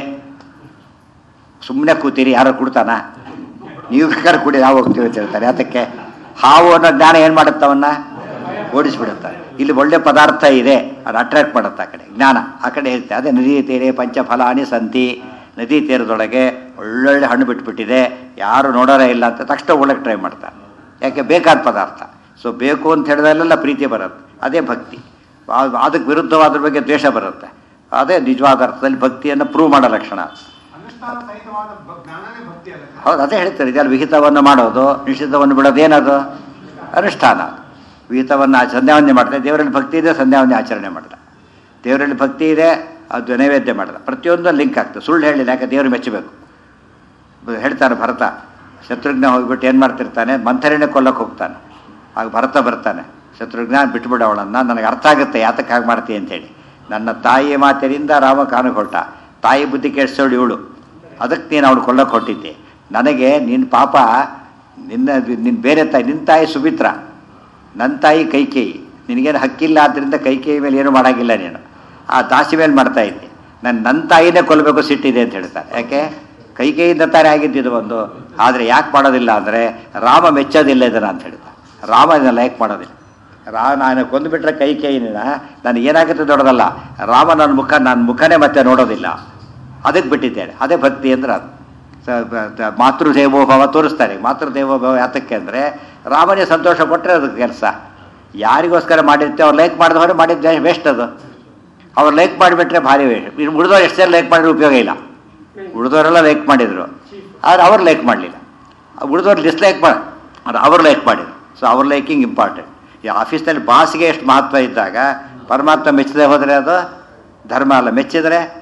Speaker 1: ಸುಮ್ಮನೆ ಕೂತೀರಿ ಯಾರೋ ಕುಡ್ತಾನ ನೀವು ಬೇಕಾದ್ರೆ ಕುಡಿ ನಾವು ಹೋಗ್ತೀವಿ ಅಂತ ಹೇಳ್ತಾರೆ ಅದಕ್ಕೆ ಹಾವು ಅನ್ನೋ ಜ್ಞಾನ ಏನು ಮಾಡುತ್ತೆ ಅವನ್ನ ಓಡಿಸ್ಬಿಡುತ್ತೆ ಇಲ್ಲಿ ಒಳ್ಳೆ ಪದಾರ್ಥ ಇದೆ ಅದು ಅಟ್ರಾಕ್ಟ್ ಮಾಡುತ್ತೆ ಆ ಕಡೆ ಜ್ಞಾನ ಆ ಕಡೆ ಇರುತ್ತೆ ಅದೇ ನದಿ ತೀರೆ ಪಂಚಫಲಾನಿ ಸಂತಿ ನದಿ ತೀರದೊಳಗೆ ಒಳ್ಳೊಳ್ಳೆ ಹಣ್ಣು ಬಿಟ್ಬಿಟ್ಟಿದೆ ಯಾರು ನೋಡೋರೇ ಇಲ್ಲ ಅಂತ ತಕ್ಷಣ ಒಳಗೆ ಟ್ರೈ ಮಾಡ್ತಾರೆ ಯಾಕೆ ಬೇಕಾದ ಪದಾರ್ಥ ಸೊ ಬೇಕು ಅಂತ ಹೇಳಿದಲ್ಲೆಲ್ಲ ಪ್ರೀತಿ ಬರುತ್ತೆ ಅದೇ ಭಕ್ತಿ ಆ- ಅದಕ್ಕೆ ವಿರುದ್ಧವಾದ್ರ ಬಗ್ಗೆ ದ್ವೇಷ ಬರುತ್ತೆ ಅದೇ ನಿಜವಾದ ಅರ್ಥದಲ್ಲಿ ಭಕ್ತಿಯನ್ನು ಪ್ರೂವ್ ಮಾಡೋ ಲಕ್ಷಣ
Speaker 2: ಅನುಷ್ಠಾನ ಸಹಿತವಾದ ಭ- ಜ್ಞಾನನೇ ಭಕ್ತಿ ಅಲ್ಲ
Speaker 1: ಹೌದು ಅದೇ ಹೇಳ್ತಾರೆ ಇದೆಲ್ಲ ವಿಹಿತವನ್ನು ಮಾಡೋದು ನಿಷಿದ್ಧವನ್ನು ಬಿಡೋದು ಏನದು ಅನುಷ್ಠಾನ ವಿಹಿತವನ್ನು ಆ ಸಂಧ್ಯಾವಂದನೆ ಮಾಡ್ತಾರೆ ದೇವರಲ್ಲಿ ಭಕ್ತಿ ಇದೆ ಸಂಧ್ಯಾವಂದನೆ ಆಚರಣೆ ಮಾಡ್ತಾರೆ ದೇವರಲ್ಲಿ ಭಕ್ತಿ ಇದೆ ಅದು ನೈವೇದ್ಯ ಮಾಡ್ತಾರೆ ಪ್ರತಿಯೊಂದು ಲಿಂಕ್ ಆಗ್ತದೆ ಸುಳ್ಳು ಹೇಳಿಲ್ಲ ಯಾಕೆ ದೇವರು ಮೆಚ್ಚಬೇಕು ಬ- ಹೇಳ್ತಾರೆ ಭರತ ಶತ್ರುಘ್ನ ಹೋಗ್ಬಿಟ್ಟು ಏನು ಮಾಡ್ತಿರ್ತಾನೆ ಮಂಥರಿನೇ ಕೊಲ್ಲಕ್ಕೆ ಹೋಗ್ತಾನೆ ಆಗ ಭರತ ಬರ್ತಾನೆ ಶತ್ರುಘ್ನ ಬಿಟ್ಬಿಡು ಅವಳನ್ನು ನನಗೆ ಅರ್ಥ ಆಗುತ್ತೆ ಯಾತಕ್ಕೆ ಹಾಗೆ ಮಾಡ್ತೀಯ ಅಂತೇಳಿ ನನ್ನ ತಾಯಿಯ ಮಾತಿನಿಂದ ರಾಮ ಕಾನಕ್ಕೆ ಹೊರಟ ತಾಯಿ ಬುದ್ಧಿ ಕೆಡಿಸೋಳು ಇವಳು ಅದಕ್ಕೆ ನೀನು ಅವಳು ಕೊಲ್ಲಕ್ಕೆ ಹೊಟ್ಟಿದ್ದೆ ನನಗೆ ನಿನ್ನ ಪಾಪ ನಿನ್ನ ನಿನ್ನ ಬೇರೆ ತಾಯಿ ನಿನ್ನ ತಾಯಿ ಸುಮಿತ್ರ ನನ್ನ ತಾಯಿ ಕೈಕೇಯಿ ನಿನಗೇನು ಹಕ್ಕಿಲ್ಲ ಆದ್ದರಿಂದ ಕೈಕೇಯಿ ಮೇಲೆ ಏನು ಮಾಡೋಂಗಿಲ್ಲ ನೀನು ಆ ದಾಸಿ ಮೇಲೆ ಮಾಡ್ತಾ ಇದ್ದೆ ನನ್ನ ನನ್ನ ತಾಯಿನೇ ಕೊಲ್ಲಬೇಕು ಸಿಟ್ಟಿದೆ ಅಂತ ಹೇಳ್ತಾರೆ ಯಾಕೆ ಕೈಕೇಯಿಂದ ತಾನೇ ಆಗಿದ್ದಿದ್ದು ಒಂದು ಆದರೆ ಯಾಕೆ ಮಾಡೋದಿಲ್ಲ ಅಂದರೆ ರಾಮ ಮೆಚ್ಚೋದಿಲ್ಲ ಇದನ್ನು ಅಂತ ಹೇಳ್ತಾರೆ ರಾಮ ಇದನ್ನ ಲೈಕ್ ಮಾಡೋದಿಲ್ಲ ರಾ ನಾನು ಕೊಂದುಬಿಟ್ರೆ ಕೈಕೇಯಿನ ನನಗೆ ಏನಾಗುತ್ತೆ ದೊಡ್ಡದಲ್ಲ ರಾಮ ನನ್ನ ಮುಖ ನನ್ನ ಮುಖನೇ ಮತ್ತೆ ನೋಡೋದಿಲ್ಲ ಅದಕ್ಕೆ ಬಿಟ್ಟಿದ್ದೇನೆ ಅದೇ ಭಕ್ತಿ ಅಂದ್ರೆ ಅದು ಸ- ಬ- ತ- ಮಾತೃದೇವೋಭವ ತೋರಿಸ್ತಾರೆ ಮಾತೃದೇವೋಭವ ಯಾತಕ್ಕೆ ಅಂದರೆ ರಾಮನಿಗೆ ಸಂತೋಷ ಕೊಟ್ಟರೆ ಅದು ಕೆಲಸ ಯಾರಿಗೋಸ್ಕರ ಮಾಡಿರ್ತೀವಿ ಅವ್ರು ಲೈಕ್ ಮಾಡಿದವರು ಮಾಡಿದ್ದೆ ವೇಸ್ಟ್ ಅದು ಅವ್ರು ಲೈಕ್ ಮಾಡಿಬಿಟ್ರೆ ಭಾರಿ ವೇಸ್ಟ್ ಇನ್ನು ಉಳಿದವ್ರು ಎಷ್ಟು ಜನ ಲೈಕ್ ಮಾಡಿದ್ರೆ ಉಪಯೋಗ ಇಲ್ಲ ಉಳಿದವರೆಲ್ಲ ಲೈಕ್ ಮಾಡಿದರು ಆದರೆ ಅವ್ರು ಲೈಕ್ ಮಾಡಲಿಲ್ಲ ಉಳಿದವ್ರು ಡಿಸ್ಲೈಕ್ ಮಾಡಿ ಅದು ಅವ್ರು ಲೈಕ್ ಮಾಡಿದ್ರು ಸೊ ಅವ್ರ ಲೈಕಿಂಗ್ ಇಂಪಾರ್ಟೆಂಟ್ ಈ ಆಫೀಸ್ನಲ್ಲಿ ಬಾಸ್ಗೆ ಎಷ್ಟು ಮಹತ್ವ ಇದ್ದಾಗ ಪರಮಾತ್ಮ ಮೆಚ್ಚದೆ ಹೋದರೆ ಅದು ಧರ್ಮ ಅಲ್ಲ ಮೆಚ್ಚಿದರೆ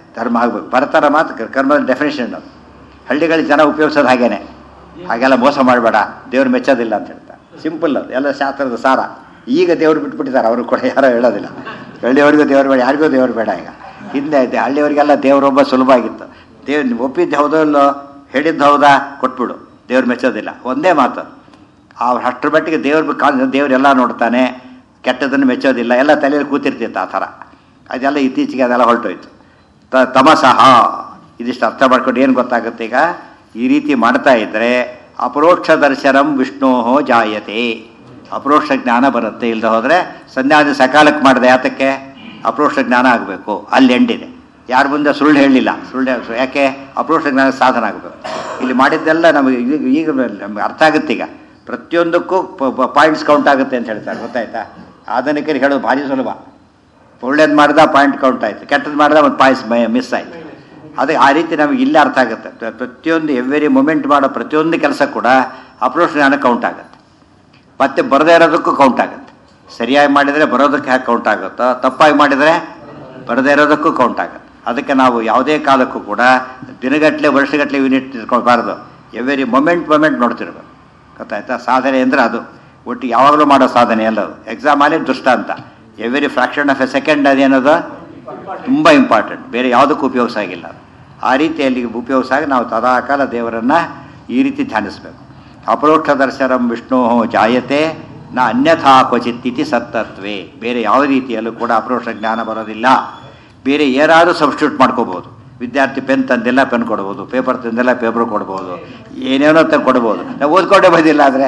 Speaker 1: ಧರ್ಮ ಆಗಬೇಕು ಬರ್ತಾರ ಮಾತು ಕರ್ಮದ ಡೆಫಿನೇಷನ್ ಅದು ಹಳ್ಳಿಗಳಲ್ಲಿ ಜನ ಉಪಯೋಗಿಸೋದು ಹಾಗೇನೆ ಹಾಗೆಲ್ಲ ಮೋಸ ಮಾಡಬೇಡ ದೇವ್ರು ಮೆಚ್ಚೋದಿಲ್ಲ ಅಂತ ಹೇಳ್ತಾರೆ ಸಿಂಪಲ್ ಅದು ಎಲ್ಲ ಶಾಸ್ತ್ರದ ಸಾರ ಈಗ ದೇವ್ರು ಬಿಟ್ಬಿಟ್ಟಿದ್ದಾರೆ ಅವರು ಕೂಡ ಯಾರೋ ಹೇಳೋದಿಲ್ಲ ಹಳ್ಳಿಯವರಿಗೂ ದೇವ್ರು ಬೇಡ ಯಾರಿಗೂ ದೇವ್ರು ಬೇಡ ಈಗ ಹಿಂದೆ ಇದೆ ಹಳ್ಳಿಯವರಿಗೆಲ್ಲ ದೇವರೊಬ್ಬ ಸುಲಭ ಆಗಿತ್ತು ದೇವ್ ನೀವು ಒಪ್ಪಿದ್ದು ಹೌದೋ ಇಲ್ಲೋ ಹೇಳಿದ್ದು ಹೌದಾ ಕೊಟ್ಬಿಡು ದೇವ್ರು ಮೆಚ್ಚೋದಿಲ್ಲ ಒಂದೇ ಮಾತು ಅವ್ರು ಅಷ್ಟರ ಮಟ್ಟಿಗೆ ದೇವ್ರ ಕಾ ದೇವರೆಲ್ಲ ನೋಡ್ತಾನೆ ಕೆಟ್ಟದನ್ನು ಮೆಚ್ಚೋದಿಲ್ಲ ಎಲ್ಲ ತಲೆಯಲ್ಲಿ ಕೂತಿರ್ತಿತ್ತು ಆ ಥರ ಅದೆಲ್ಲ ಇತ್ತೀಚೆಗೆ ಅದೆಲ್ಲ ಹೊರಟೋಯ್ತು ತ ತಮಸಹ ಇದಿಷ್ಟು ಅರ್ಥ ಮಾಡ್ಕೊಂಡು ಏನು ಗೊತ್ತಾಗುತ್ತೆ ಈಗ ಈ ರೀತಿ ಮಾಡ್ತಾ ಇದ್ದರೆ ಅಪರೋಕ್ಷ ದರ್ಶನಂ ವಿಷ್ಣೋ ಜಾಯತೆ ಅಪರೋಕ್ಷ ಜ್ಞಾನ ಬರುತ್ತೆ ಇಲ್ಲದೆ ಹೋದರೆ ಸಂಧ್ಯಾದಿ ಸಕಾಲಕ್ಕೆ ಮಾಡಿದೆ ಯಾತಕ್ಕೆ ಅಪರೋಕ್ಷ ಜ್ಞಾನ ಆಗಬೇಕು ಅಲ್ಲಿ ಎಂಡಿದೆ ಯಾರ ಮುಂದೆ ಸುಳ್ಳು ಹೇಳಲಿಲ್ಲ ಸುಳ್ಳು ಹೇಳ್- ಯಾಕೆ ಅಪರೋಕ್ಷ ಜ್ಞಾನ ಸಾಧನ ಆಗಬೇಕು ಇಲ್ಲಿ ಮಾಡಿದ್ದೆಲ್ಲ ನಮಗೆ ಈಗ ಈಗ ನಮ್ಗೆ ಅರ್ಥ ಆಗುತ್ತೆ ಈಗ ಪ್ರತಿಯೊಂದಕ್ಕೂ ಪಾಯಿಂಟ್ಸ್ ಕೌಂಟ್ ಆಗುತ್ತೆ ಅಂತ ಹೇಳ್ತಾರೆ ಗೊತ್ತಾಯ್ತಾ ಆಧುನಿಕರಿಗೆ ಹೇಳೋದು ಭಾರಿ ಸುಲಭ ಒಳ್ಳೇದು ಮಾಡಿದ ಪಾಯಿಂಟ್ ಕೌಂಟ್ ಆಯಿತು ಕೆಟ್ಟದ್ದು ಮಾಡಿದ ಒಂದು ಪಾಯಿಂಟ್ಸ್ ಮಿಸ್ ಆಯಿತು ಅದಕ್ಕೆ ಆ ರೀತಿ ನಮಗೆ ಇಲ್ಲೇ ಅರ್ಥ ಆಗುತ್ತೆ ಪ್ರ- ಪ್ರತಿಯೊಂದು ಎವ್ರಿ ಮೊಮೆಂಟ್ ಮಾಡೋ ಪ್ರತಿಯೊಂದು ಕೆಲಸ ಕೂಡ ಅಪ್ರೋಚ್ ಜ್ಞಾನ ಕೌಂಟ್ ಆಗುತ್ತೆ ಮತ್ತೆ ಬರದೇ ಇರೋದಕ್ಕೂ ಕೌಂಟ್ ಆಗುತ್ತೆ ಸರಿಯಾಗಿ ಮಾಡಿದರೆ ಬರೋದಕ್ಕೆ ಹ್ಯಾಕೆ ಕೌಂಟ್ ಆಗುತ್ತೋ ತಪ್ಪಾಗಿ ಮಾಡಿದರೆ ಬರದೇ ಇರೋದಕ್ಕೂ ಕೌಂಟ್ ಆಗುತ್ತೆ ಅದಕ್ಕೆ ನಾವು ಯಾವುದೇ ಕಾಲಕ್ಕೂ ಕೂಡ ದಿನಗಟ್ಟಲೆ ವರ್ಷಗಟ್ಟಲೆ ಯೂನಿಟ್ ಇಟ್ಕೊಳ್ಬಾರ್ದು ಎವ್ರಿ ಮೊಮೆಂಟ್ ಮೊಮೆಂಟ್ ನೋಡ್ತಿರ್ಬೇಕು ಗೊತ್ತಾಯ್ತಾ ಸಾಧನೆ ಅಂದರೆ ಅದು ಒಟ್ಟು ಯಾವಾಗಲೂ ಮಾಡೋ ಸಾಧನೆ ಅಲ್ಲ ಅದು ಎಕ್ಸಾಮ್ ಅಲ್ಲಿ ದುಷ್ಟ ಅಂತ every fraction of a second ಅದೇನದು ತುಂಬ ಇಂಪಾರ್ಟೆಂಟ್ ಬೇರೆ ಯಾವುದಕ್ಕೂ ಉಪಯೋಗಿಸ ಆಗಿಲ್ಲ ಅದು. ಆ ರೀತಿಯಲ್ಲಿ ಉಪಯೋಗಿಸಾಗ ನಾವು ಸದಾಕಾಲ ದೇವರನ್ನು ಈ ರೀತಿ ಧ್ಯಾನಿಸಬೇಕು ಅಪರೋಕ್ಷ ದರ್ಶನಂ ವಿಷ್ಣು ಜಾಯತೆ ನ ಅನ್ಯಥಾ ಕ್ವಚಿತ್ ಇತಿ ಸತ್ತತ್ವೇ ಬೇರೆ ಯಾವ ರೀತಿಯಲ್ಲೂ ಕೂಡ ಅಪರೋಕ್ಷ ಜ್ಞಾನ ಬರೋದಿಲ್ಲ ಬೇರೆ ಏನಾದರೂ ಸಬ್ಸ್ಟಿಟ್ಯೂಟ್ ಮಾಡ್ಕೋಬೋದು ವಿದ್ಯಾರ್ಥಿ ಪೆನ್ ತಂದಿಲ್ಲ ಪೆನ್ ಕೊಡ್ಬೋದು ಪೇಪರ್ ತಂದಿಲ್ಲ ಪೇಪರ್ ಕೊಡ್ಬೋದು ಏನೇನೋ ತ ಕೊಡ್ಬೋದು ನಾವು ಓದ್ಕೊಂಡೇ ಬಂದಿಲ್ಲ ಆದರೆ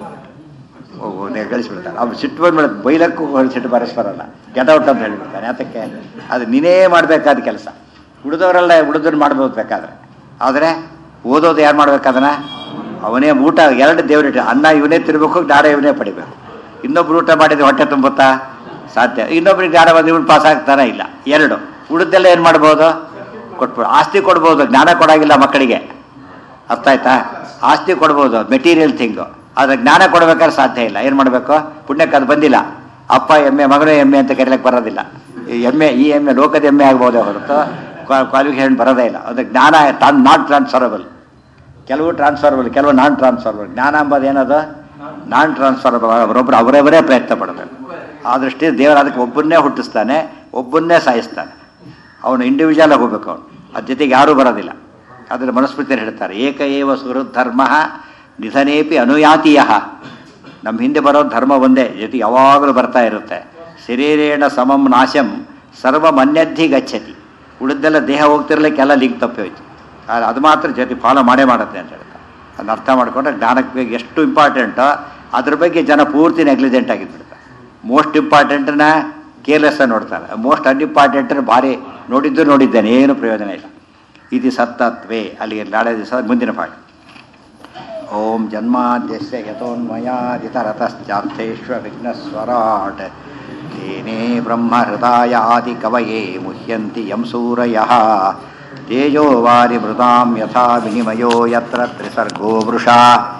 Speaker 1: ಗಳಿಸ್ಬಿಡ್ತಾರೆ ಅವ್ರು ಸಿಟ್ಟು ಬಂದ್ಬಿಡುತ್ತೆ ಬೈಲಕ್ಕೂ ಸಿಟ್ಟು ಬರಲ್ಲ ಗೆಟ್ ಔಟ್ ಅಂತ ಹೇಳ್ಬಿಡ್ತಾನೆ ಯಾತಕ್ಕೆ ಅದು ನೀನೇ ಮಾಡಬೇಕಾದ ಕೆಲಸ ಉಳಿದವರೆಲ್ಲ ಉಳಿದವ್ರು ಮಾಡ್ಬೋದು ಬೇಕಾದ್ರೆ ಆದರೆ ಓದೋದು ಯಾರು ಮಾಡ್ಬೇಕಾದನ ಅವನೇ ಊಟ ಎರಡು ದೇವರಿಟ್ಟು ಅನ್ನ ಇವನೇ ತಿರ್ಬೇಕು ಜ್ಞಾನ ಇವನೇ ಪಡಿಬೇಕು ಇನ್ನೊಬ್ರು ಊಟ ಮಾಡಿದ್ರೆ ಹೊಟ್ಟೆ ತುಂಬುತ್ತಾ ಸಾಧ್ಯ ಇನ್ನೊಬ್ರಿಗೆ ಜ್ಞಾನ ಬಂದು ಇವನು ಪಾಸ್ ಆಗ್ತಾನೆ ಇಲ್ಲ ಎರಡು ಉಳಿದೆಲ್ಲ ಏನು ಮಾಡ್ಬೋದು ಕೊಟ್ಬಿಡು ಆಸ್ತಿ ಕೊಡ್ಬೋದು ಜ್ಞಾನ ಕೊಡಾಗಿಲ್ಲ ಮಕ್ಕಳಿಗೆ ಅರ್ಥ ಆಯ್ತಾ ಆಸ್ತಿ ಕೊಡ್ಬೋದು ಮೆಟೀರಿಯಲ್ ಥಿಂಗು ಆದರೆ ಜ್ಞಾನ ಕೊಡ್ಬೇಕಾದ್ರೆ ಸಾಧ್ಯ ಇಲ್ಲ ಏನು ಮಾಡಬೇಕು ಪುಣ್ಯಕ್ಕೆ ಅದು ಬಂದಿಲ್ಲ ಅಪ್ಪ ಎಮ್ಮೆ ಮಗನೇ ಎಮ್ಮೆ ಅಂತ ಕರೀಲಕ್ಕೆ ಬರೋದಿಲ್ಲ ಈ ಎಮ್ಮೆ ಈ ಎಮ್ಮೆ ಲೋಕದ ಎಮ್ಮೆ ಆಗ್ಬೋದೇ ಹೊರತು ಕ್ವಾಲಿಫಿಕೇಶನ್ ಬರೋದೇ ಇಲ್ಲ ಅದು ಜ್ಞಾನ ತಾನು ನಾಟ್ ಟ್ರಾನ್ಸ್ಫರಬಲ್ ಕೆಲವು ಟ್ರಾನ್ಸ್ಫರಬಲ್ ಕೆಲವು ನಾನ್ ಟ್ರಾನ್ಸ್ಫರಬಲ್ ಜ್ಞಾನ ಅಂಬೋದು ಏನದು ನಾನ್ ಟ್ರಾನ್ಸ್ಫರಬಲ್ ಅವರೊಬ್ಬರು ಅವರವರೇ ಪ್ರಯತ್ನ ಪಡಬೇಕು ಆ ದೃಷ್ಟಿ ದೇವರು ಅದಕ್ಕೆ ಒಬ್ಬನ್ನೇ ಹುಟ್ಟಿಸ್ತಾನೆ ಒಬ್ಬನ್ನೇ ಸಾಯಿಸ್ತಾನೆ ಅವನು ಇಂಡಿವಿಜುವಲ್ ಆಗಿ ಹೋಗ್ಬೇಕು ಅವನು ಅದ್ರ ಜೊತೆಗೆ ಯಾರೂ ಬರೋದಿಲ್ಲ ಅದರ ಮನುಸ್ಮೃತಿಯಲ್ಲಿ ಹೇಳ್ತಾರೆ ಏಕ ಏವ ಸುಹೃದ್ಧರ್ಮ ನಿಧನೇಪಿ ಅನುಯಾತಿಯ ನಮ್ಮ ಹಿಂದೆ ಬರೋ ಧರ್ಮ ಒಂದೇ ಜೊತೆಗೆ ಯಾವಾಗಲೂ ಬರ್ತಾ ಇರುತ್ತೆ ಶರೀರೇಣ ಸಮಂ ನಾಶಂ ಸರ್ವಮನ್ಯದ್ಧಿ ಗಚ್ಚತಿ ಉಳಿದೆಲ್ಲ ದೇಹ ಹೋಗ್ತಿರ್ಲಿಕ್ಕೆ ಎಲ್ಲ ಲಿಂಕ್ ತಪ್ಪಿ ಹೋಯ್ತು ಆದ್ರೆ ಅದು ಮಾತ್ರ ಜೊತೆ ಫಾಲೋ ಮಾಡೇ ಮಾಡುತ್ತೆ ಅಂತ ಹೇಳ್ತಾರೆ ಅದನ್ನ ಅರ್ಥ ಮಾಡಿಕೊಂಡ್ರೆ ಜ್ಞಾನಕ್ಕೆ ಬಗ್ಗೆ ಎಷ್ಟು ಇಂಪಾರ್ಟೆಂಟೋ ಅದ್ರ ಬಗ್ಗೆ ಜನ ಪೂರ್ತಿ ನೆಗ್ಲಿಜೆಂಟ್ ಆಗಿದ್ಬಿಡ್ತಾರೆ ಮೋಸ್ಟ್ ಇಂಪಾರ್ಟೆಂಟನ್ನ ಕೇರ್ಲೆಸ್ ನೋಡ್ತಾರೆ ಮೋಸ್ಟ್ ಅನ್ಇಂಪಾರ್ಟೆಂಟನ್ನು ಭಾರಿ ನೋಡಿದ್ದು ನೋಡಿದ್ದೇನೆ ಏನು ಪ್ರಯೋಜನ ಇಲ್ಲ ಇದು ಸತ್ತತ್ವೇ ಅಲ್ಲಿಗೆ ನಾಳೆ ದಿವಸ ಮುಂದಿನ ಪಾಠ ಓಂ ಜನ್ಮಾದ್ಯಸ್ಯ ಯಥೋನ್ಮಯಾದಿತರತಶ್ಚಾರ್ಥೇಶ್ವ ವಿಘ್ನಸ್ವರಾಟ್ ತೇನೇ ಬ್ರಹ್ಮಹೃದಾಯಾದಿ ಕವಯೇ ಮುಹ್ಯಂತಿ ಯಂ ಸೂರಯಃ ತೇಜೋ ವಾರಿ ಮೃತಾಂ ಯಥಾ ವಿನಿಮಯೋ ಯತ್ರ ತ್ರಿಸರ್ಗೋ ವೃಷಾ